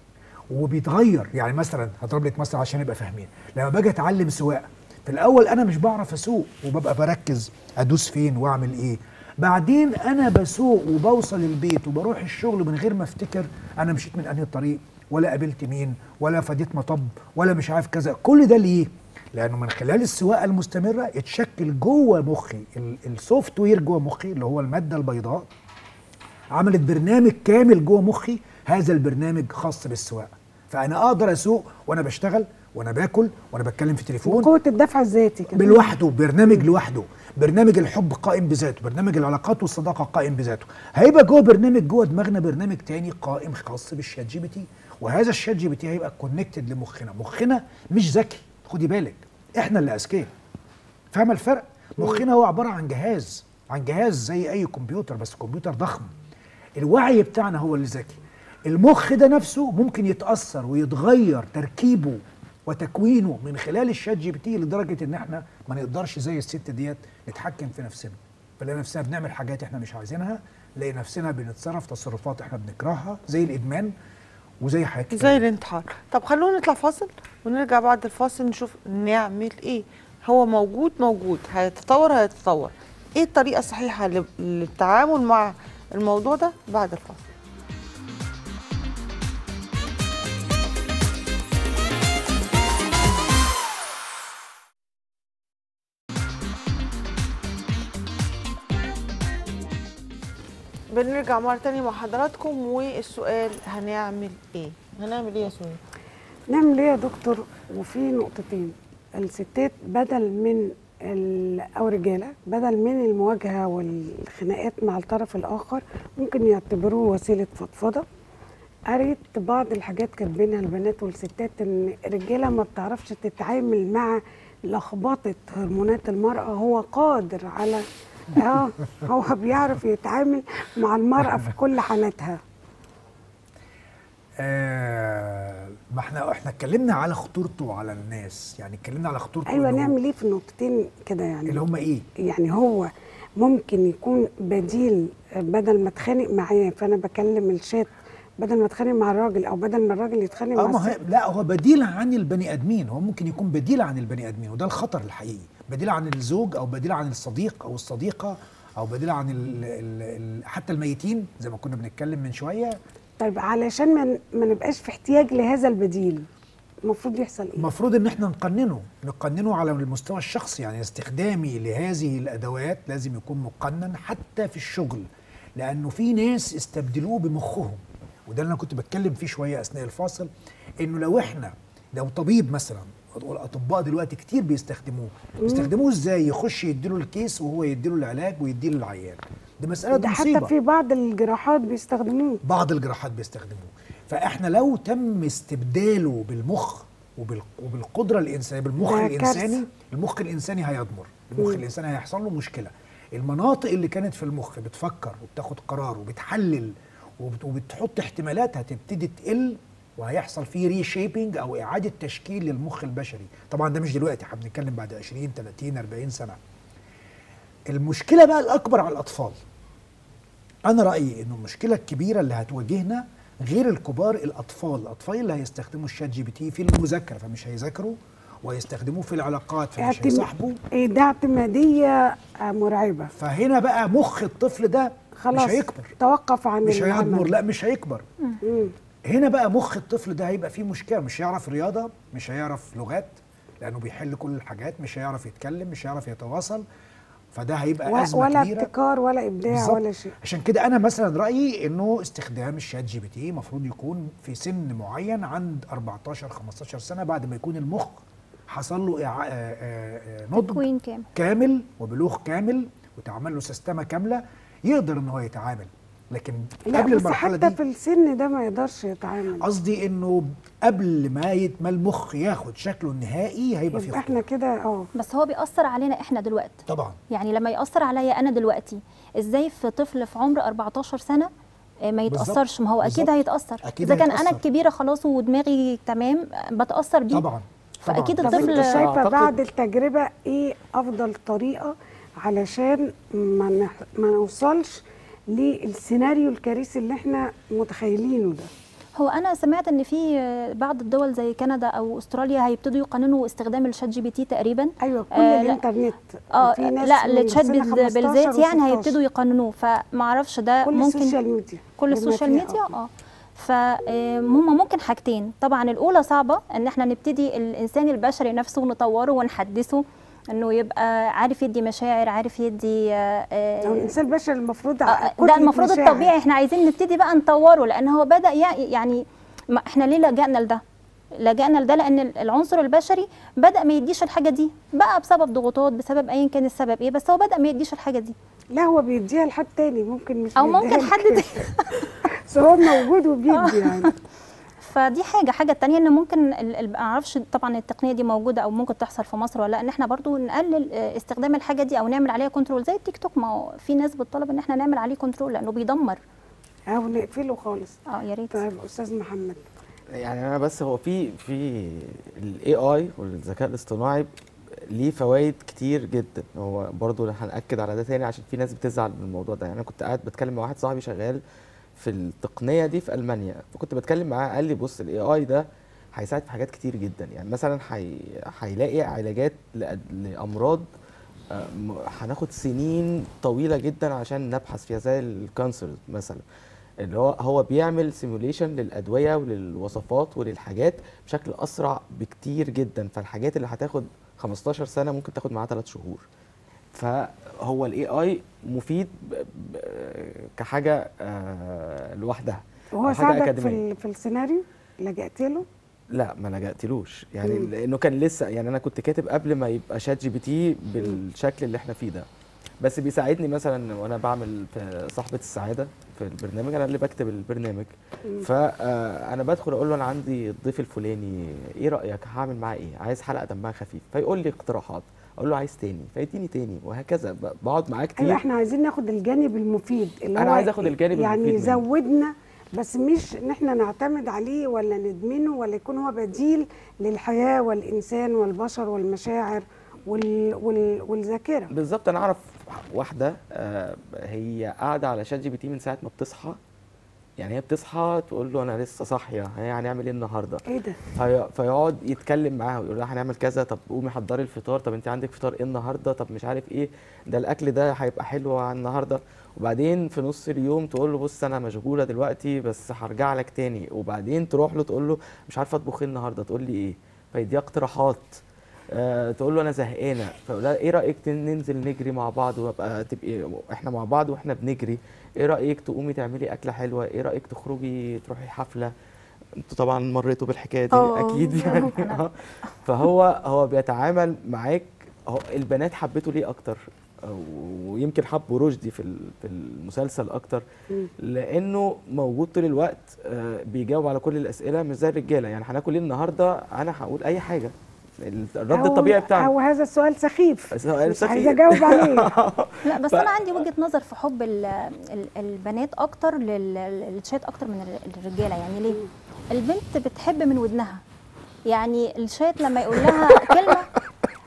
وبيتغير يعني مثلا هضرب لك مثلا عشان نبقى فاهمين لما باجي اتعلم سواقه في الاول انا مش بعرف اسوق وببقى بركز ادوس فين واعمل ايه بعدين انا بسوق وبوصل البيت وبروح الشغل من غير ما افتكر انا مشيت من انهي طريق ولا قابلت مين ولا فديت مطب ولا مش عارف كذا كل ده ليه لانه من خلال السواقه المستمره اتشكل جوه مخي ال- السوفت وير جوه مخي اللي هو الماده البيضاء عملت برنامج كامل جوه مخي هذا البرنامج خاص بالسواقه فانا اقدر اسوق وانا بشتغل وانا باكل وانا بتكلم في تليفون قوه الدفع الذاتي كمان لوحده برنامج لوحده برنامج الحب قائم بذاته برنامج العلاقات والصداقه قائم بذاته هيبقى جوه برنامج جوه دماغنا برنامج تاني قائم خاص بالشات جي بي تي وهذا الشات جي بي تي هيبقى كونكتد لمخنا مخنا مش ذكي خدي بالك احنا اللي اذكياء فاهمه الفرق مخنا هو عباره عن جهاز عن جهاز زي اي كمبيوتر بس كمبيوتر ضخم الوعي بتاعنا هو اللي ذكي المخ ده نفسه ممكن يتاثر ويتغير تركيبه وتكوينه من خلال الشات جي بي تي لدرجه ان احنا ما نقدرش زي الست ديت نتحكم في نفسنا فنلاقي نفسنا بنعمل حاجات احنا مش عايزينها نلاقي نفسنا بنتصرف تصرفات احنا بنكرهها زي الادمان وزي حاجات كتير. زي الانتحار طب خلونا نطلع فاصل ونرجع بعد الفاصل نشوف نعمل ايه هو موجود موجود هيتطور هيتطور ايه الطريقه الصحيحه لل- للتعامل مع الموضوع ده بعد الفاصل بنرجع مرة تانية مع حضراتكم والسؤال هنعمل ايه؟ هنعمل ايه يا سوريا؟ نعمل ايه يا دكتور وفي نقطتين الستات بدل من ال- او رجاله بدل من المواجهه والخناقات مع الطرف الاخر ممكن يعتبروه وسيله فضفضه قريت بعض الحاجات كاتبينها البنات والستات ان الرجاله ما بتعرفش تتعامل مع لخبطه هرمونات المراه هو قادر على اه هو بيعرف يتعامل مع المراه في كل حالاتها آه ما احنا احنا اتكلمنا على خطورته على الناس يعني اتكلمنا على خطورته ايوه إنه نعمل ايه في النقطتين كده يعني اللي هم ايه يعني هو ممكن يكون بديل بدل ما اتخانق معاه فانا بكلم الشات بدل ما اتخانق مع الراجل او بدل ما الراجل يتخانق اه مع ما هي الست لا هو بديل عن البني ادمين هو ممكن يكون بديل عن البني ادمين وده الخطر الحقيقي بديل عن الزوج او بديل عن الصديق او الصديقه او بديل عن ال ال ال حتى الميتين زي ما كنا بنتكلم من شويه طيب علشان ما ما نبقاش في احتياج لهذا البديل المفروض يحصل ايه؟ المفروض ان احنا نقننه نقننه على المستوى الشخصي يعني استخدامي لهذه الادوات لازم يكون مقنن حتى في الشغل لانه في ناس استبدلوه بمخهم وده اللي انا كنت بتكلم فيه شويه اثناء الفاصل انه لو احنا لو طبيب مثلا والاطباء دلوقتي كتير بيستخدموه بيستخدموه ازاي يخش يديله الكيس وهو يديله العلاج ويديله العيان دي مساله ده مصيبه حتى في بعض الجراحات بيستخدموه بعض الجراحات بيستخدموه فاحنا لو تم استبداله بالمخ وبال- وبالقدره الانسانيه بالمخ ده الانساني كارثة. المخ الانساني هيضمر المخ مم. الانساني هيحصل له مشكله المناطق اللي كانت في المخ بتفكر وبتاخد قرار وبتحلل وبت- وبتحط احتمالات هتبتدي تقل وهيحصل فيه ريشيبنج او اعاده تشكيل للمخ البشري طبعا ده مش دلوقتي احنا بنتكلم بعد 20 30 40 سنه المشكله بقى الاكبر على الاطفال انا رايي انه المشكله الكبيره اللي هتواجهنا غير الكبار الاطفال الاطفال اللي هيستخدموا الشات جي بي تي في المذاكره فمش هيذاكروا وهيستخدموه في العلاقات فمش اعتم- هيصاحبوا إيه ده اعتماديه آه، مرعبه فهنا بقى مخ الطفل ده خلاص مش هيكبر توقف عن مش العمل. هيكبر لا مش هيكبر مم. هنا بقى مخ الطفل ده هيبقى فيه مشكله مش هيعرف رياضه مش هيعرف لغات لانه بيحل كل الحاجات مش هيعرف يتكلم مش هيعرف يتواصل فده هيبقى و- ازمه ولا كبيره ابتكار ولا ابداع بالظبط. ولا شيء عشان كده انا مثلا رايي انه استخدام الشات جي بي تي المفروض يكون في سن معين عند 14 15 سنه بعد ما يكون المخ حصل له إعا- آه، آه، آه، نضج تكوين كامل كامل وبلوغ كامل وتعمل له سيستمه كامله يقدر ان هو يتعامل لكن لا قبل بس المرحله حتى دي في السن ده ما يقدرش يتعامل قصدي انه قبل ما يت- ما المخ ياخد شكله النهائي هيبقى في يبقى خطوره احنا كده اه بس هو بيأثر علينا احنا دلوقتي طبعا يعني لما يأثر عليا انا دلوقتي ازاي في طفل في عمر 14 سنه آه، ما بالظبط. يتأثرش ما هو اكيد بالظبط. هيتأثر أكيد اذا كان انا هيتأثر. الكبيره خلاص ودماغي تمام آه، بتأثر بيه طبعا فاكيد طب انت الطفل شايفه أعتقد- بعد التجربه ايه افضل طريقه علشان ما نح- ما نوصلش للسيناريو الكارثي اللي احنا متخيلينه ده هو انا سمعت ان في آه، بعض الدول زي كندا او استراليا هيبتدوا يقننوا استخدام الشات جي بي تي تقريبا ايوه كل آه، لا. الانترنت اه في ناس لا من الشات سن بال- 15 بالذات يعني و16. هيبتدوا يقننوه فما اعرفش ده كل ممكن السوشيال ميديا كل بما السوشيال فيها، ميديا اه فهم ممكن حاجتين طبعا الاولى صعبه ان احنا نبتدي الانسان البشري نفسه نطوره ونحدثه انه يبقى عارف يدي مشاعر عارف يدي آه، آه، لو الانسان البشري المفروض آه، كتلة ده المفروض مشاعر. الطبيعي احنا عايزين نبتدي بقى نطوره لان هو بدا يع- يعني ما احنا ليه لجأنا لده لجأنا لده لان العنصر البشري بدا ما يديش الحاجه دي بقى بسبب ضغوطات بسبب ايا كان السبب ايه بس هو بدا ما يديش الحاجه دي لا هو بيديها لحد تاني ممكن مش او بيديها ممكن لك. حد تاني بس هو موجود وبيدي يعني فدي حاجه حاجه التانية ان ممكن ال- ال- ما اعرفش طبعا التقنيه دي موجوده او ممكن تحصل في مصر ولا لا ان احنا برضو نقلل آه، استخدام الحاجه دي او نعمل عليها كنترول زي التيك توك ما هو في ناس بتطلب ان احنا نعمل عليه كنترول لانه بيدمر او نقفله خالص اه يا ريت طيب استاذ محمد يعني انا بس هو في في الاي اي والذكاء الاصطناعي ليه فوائد كتير جدا هو برضو هنأكد على ده تاني عشان في ناس بتزعل من الموضوع ده يعني انا كنت قاعد بتكلم مع واحد صاحبي شغال في التقنيه دي في المانيا فكنت بتكلم معاه قال لي بص الاي اي ده هيساعد في حاجات كتير جدا يعني مثلا هي- هيلاقي علاجات لأد- لامراض آه، م- هناخد سنين طويله جدا عشان نبحث فيها زي الكانسر مثلا اللي هو هو بيعمل سيموليشن للادويه وللوصفات وللحاجات بشكل اسرع بكتير جدا فالحاجات اللي هتاخد 15 سنه ممكن تاخد معاها 3 شهور فهو الاي اي مفيد ب- ب- كحاجه آه، لوحدها وهو أو حاجة ساعدك في, أكاديمية. ال- في السيناريو لجأت له لا ما لجأتلوش يعني مم. لانه كان لسه يعني انا كنت كاتب قبل ما يبقى شات جي بي تي بالشكل اللي احنا فيه ده بس بيساعدني مثلا وانا بعمل في صاحبه السعاده في البرنامج انا اللي بكتب البرنامج مم. فانا بدخل اقول له انا عندي الضيف الفلاني ايه رايك هعمل معاه ايه عايز حلقه دمها خفيف فيقول لي اقتراحات اقول له عايز تاني فيديني تاني وهكذا ب- بقعد معاه كتير ايوه احنا عايزين ناخد الجانب المفيد اللي أنا هو عايز آخد الجانب يعني المفيد منه. يزودنا بس مش ان احنا نعتمد عليه ولا ندمنه ولا يكون هو بديل للحياه والانسان والبشر والمشاعر وال وال والذاكره بالظبط انا اعرف واحده آه، هي قاعده على شات جي بي تي من ساعه ما بتصحى يعني هي بتصحى تقول له انا لسه صاحيه هي هنعمل ايه النهارده ايه ده في- فيقعد يتكلم معاها ويقول لها هنعمل كذا طب قومي حضري الفطار طب انت عندك فطار ايه النهارده طب مش عارف ايه ده الاكل ده هيبقى حلو على النهارده وبعدين في نص اليوم تقول له بص انا مشغوله دلوقتي بس هرجع لك تاني وبعدين تروح له تقول له مش عارفه اطبخ ايه النهارده تقول لي ايه فيديها اقتراحات آه تقول له انا زهقانه فيقول لها ايه رايك تن- ننزل نجري مع بعض وابقى تبقي احنا مع بعض واحنا بنجري ايه رايك تقومي تعملي اكله حلوه ايه رايك تخرجي تروحي حفله انتوا طبعا مريتوا بالحكايه دي اه. اكيد يعني آه. فهو هو بيتعامل معاك هو البنات حبته ليه اكتر أو- ويمكن حبوا رشدي في ال- في المسلسل اكتر مم. لانه موجود طول الوقت آه، بيجاوب على كل الاسئله مش زي الرجاله يعني هناكل ايه النهارده انا هقول اي حاجه الرد أو- الطبيعي بتاعنا او هذا السؤال سخيف سؤال مش سخيف. عايزه اجاوب عليه لا بس ف- انا عندي وجهه نظر في حب ال ال البنات اكتر لل- للشات اكتر من الر- الرجاله يعني ليه البنت بتحب من ودنها يعني الشات لما يقول لها كلمه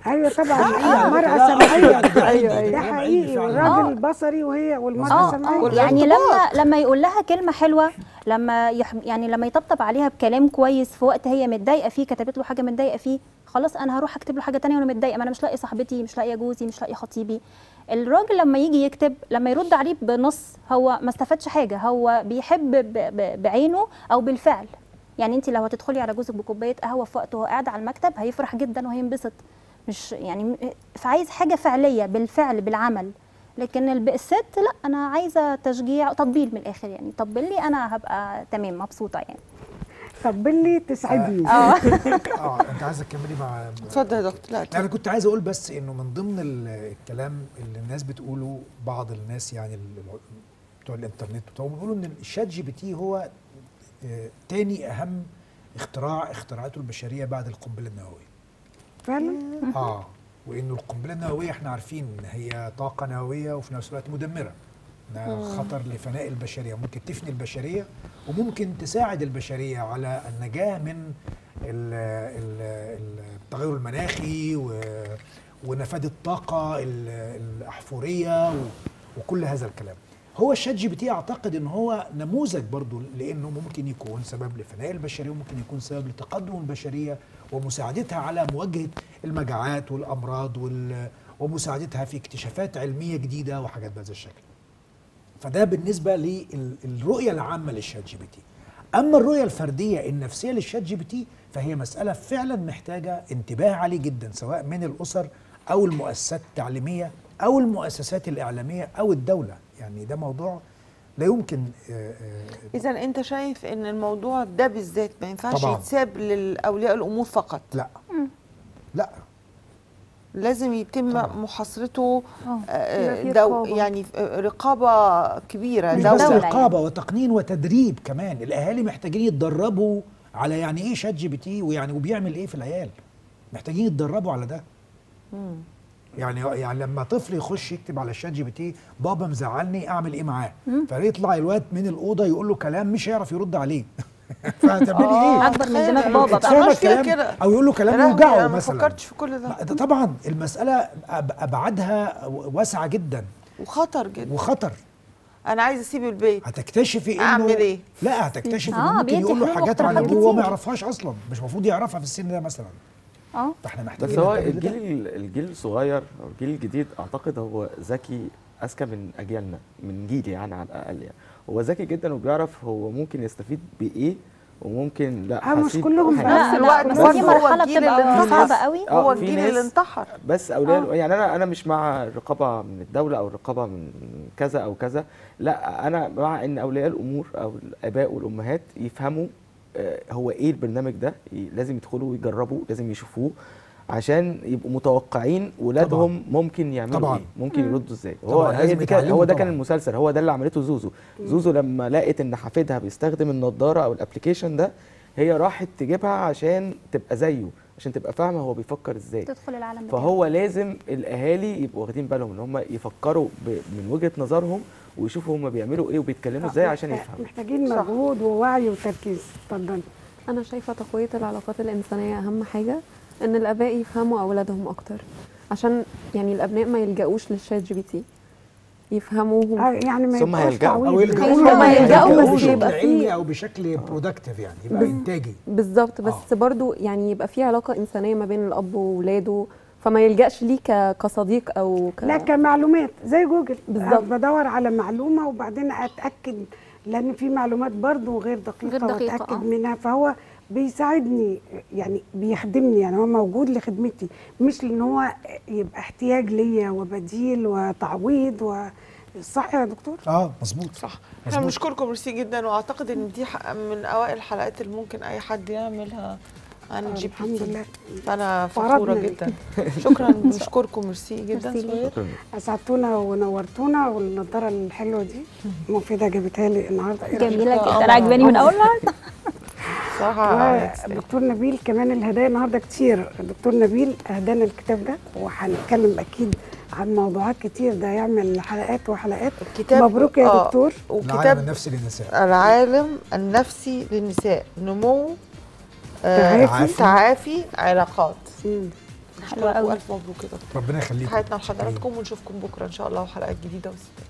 ايوه طبعا حقيقي. المرأة لا، سمعية ده ايوه حقيقي. ده ده حقيقي فعلاً. والراجل بصري وهي والمرأة اه سمعية اه يعني لما لما يقول لها كلمه حلوه لما يح يعني لما يطبطب عليها بكلام كويس في وقت هي متضايقه فيه كتبت له حاجه متضايقه فيه خلاص انا هروح اكتب له حاجه تانية وانا متضايقه ما انا مش لاقيه صاحبتي مش لاقيه جوزي مش لاقيه خطيبي الراجل لما يجي يكتب لما يرد عليه بنص هو ما استفادش حاجه هو بيحب ب- ب- بعينه او بالفعل يعني انت لو هتدخلي على جوزك بكوبايه قهوه في وقت وهو قاعد على المكتب هيفرح جدا وهينبسط مش يعني م- فعايز حاجه فعليه بالفعل بالعمل لكن الب- الست لا انا عايزه تشجيع تطبيل من الاخر يعني طبل لي انا هبقى تمام مبسوطه يعني طبل لي تسعدني اه اه انت عايزه تكملي مع اتفضل يا دكتور لا لا انا كنت عايز اقول بس انه من ضمن ال- الكلام اللي الناس بتقوله بعض الناس يعني ال- ال- بتوع الانترنت بتوع بيقولوا ان الشات جي بي تي هو آه، تاني اهم اختراع اخترعته البشريه بعد القنبله النوويه فعلا اه وانه القنبله النوويه احنا عارفين ان هي طاقه نوويه وفي نفس الوقت مدمره انها مم. خطر لفناء البشريه ممكن تفني البشريه وممكن تساعد البشريه على النجاه من ال- ال- التغير المناخي و- ونفاذ الطاقه ال- الاحفوريه و- وكل هذا الكلام هو الشات جي بي تي اعتقد ان هو نموذج برضو لانه ممكن يكون سبب لفناء البشريه وممكن يكون سبب لتقدم البشريه ومساعدتها على مواجهه المجاعات والامراض وال- ومساعدتها في اكتشافات علميه جديده وحاجات بهذا الشكل. فده بالنسبه للرؤيه العامه للشات جي بي تي. اما الرؤيه الفرديه النفسيه للشات جي بي تي فهي مساله فعلا محتاجه انتباه عالي جدا سواء من الاسر او المؤسسات التعليميه او المؤسسات الاعلاميه او الدوله، يعني ده موضوع لا يمكن آه، آه، اذا انت شايف ان الموضوع ده بالذات ما ينفعش طبعاً. يتساب لاولياء الامور فقط لا لا لازم يتم محاصرته آه، يبقى في دو رقابة. يعني آه، رقابه كبيره مش بس دولة رقابه وتقنين وتدريب كمان الاهالي محتاجين يتدربوا على يعني ايه شات جي بي تي ويعني وبيعمل ايه في العيال محتاجين يتدربوا على ده مم. يعني يعني لما طفل يخش يكتب على الشات جي بي تي بابا مزعلني اعمل ايه معاه مم. فيطلع الواد من الاوضه يقول له كلام مش هيعرف يرد عليه فهتعملي ايه أكبر من دماغ بابا بقى. اتفهم عملش فيها الكلام كده. او يقول له كلام يا لهوي، يوجعه أنا ما مثلا فكرتش في كل ده. ما ده طبعا المساله أب- ابعادها واسعه جدا وخطر جدا وخطر انا عايزه اسيب البيت هتكتشفي انه اعمل ايه لا هتكتشفي آه، انه ممكن بيدي يقول له حلول حاجات عن واقتراحات ابوه هو ما كتير. يعرفهاش اصلا مش المفروض يعرفها في السن ده مثلا اه فاحنا بس محتاجين هو ننتبه لده. الجيل الجيل الصغير او الجيل الجديد اعتقد هو ذكي اذكى من اجيالنا من جيلي يعني على الاقل يعني هو ذكي جدا وبيعرف هو ممكن يستفيد بايه وممكن لا آه، مش هسيب كلهم حاجة. في نفس الوقت بس برضه في هو مرحله الجيل بتبقى اللي صعبه انتحر. قوي آه، هو في الجيل ناس- اللي انتحر بس اولياء يعني انا انا مش مع الرقابه من الدوله او الرقابه من كذا او كذا لا انا مع ان اولياء الامور او الاباء والامهات يفهموا آه، هو ايه البرنامج ده ي- لازم يدخلوا ويجربوا لازم يشوفوه عشان يبقوا متوقعين ولادهم ممكن يعملوا طبعاً. ايه ممكن مم. يردوا ازاي طبعاً، هو لازم هي دي كان- يتعلموا هو ده كان طبعاً. المسلسل هو ده اللي عملته زوزو زوزو لما لقت ان حفيدها بيستخدم النضاره او الابلكيشن ده هي راحت تجيبها عشان تبقى زيه عشان تبقى فاهمه هو بيفكر ازاي تدخل العالم بتاعه. فهو لازم الاهالي يبقوا واخدين بالهم ان هم يفكروا ب- من وجهه نظرهم ويشوفوا هم بيعملوا ايه وبيتكلموا ازاي عشان يفهموا محتاجين مجهود ووعي وتركيز اتفضلي انا شايفه تقويه العلاقات الانسانيه اهم حاجه ان الاباء يفهموا اولادهم اكتر عشان يعني الابناء ما يلجأوش للشات جي بي تي يفهموهم آه، يعني ما ثم يبقاش هيلجأوا. تعويض او لل- يلجأوا هما له يلجأوا بس بشكل يبقى علمي فيه- او بشكل برودكتيف يعني يبقى بس- انتاجي بالظبط بس برضو يعني يبقى في علاقه انسانيه ما بين الاب وولاده فما يلجأش ليه ك- كصديق او ك... لا كمعلومات زي جوجل بالظبط. بدور على معلومه وبعدين اتاكد لان في معلومات برضو غير دقيقه, غير دقيقة، واتاكد آه. منها فهو بيساعدني يعني بيخدمني يعني هو موجود لخدمتي مش لان هو يبقى احتياج ليا وبديل وتعويض و صح يا دكتور؟ اه مظبوط صح احنا مظبوط. بنشكركم ميرسي جدا واعتقد ان دي ح- من اوائل الحلقات اللي ممكن اي حد يعملها عن الجي بي الحمد تي. لله. فانا فرضنا فخوره ليه. جدا شكرا بنشكركم ميرسي جدا ميرسي سهير اسعدتونا ونورتونا والنضاره الحلوه دي مفيده جابتها لي النهارده إيه رأيك؟ جميله آه، جدا عجباني من اول نهارده صراحه دكتور نبيل كمان الهدايا النهارده كتير دكتور نبيل اهدانا الكتاب ده وهنتكلم اكيد عن موضوعات كتير ده يعمل حلقات وحلقات الكتاب مبروك يا آه، دكتور العالم وكتاب النفسي للنساء العالم النفسي للنساء نمو آه، تعافي. تعافي علاقات مم. حلوة نشكرك قوي. والف مبروك يا دكتور ربنا يخليكم حياتنا لحضراتكم ونشوفكم بكره ان شاء الله وحلقات جديده وستات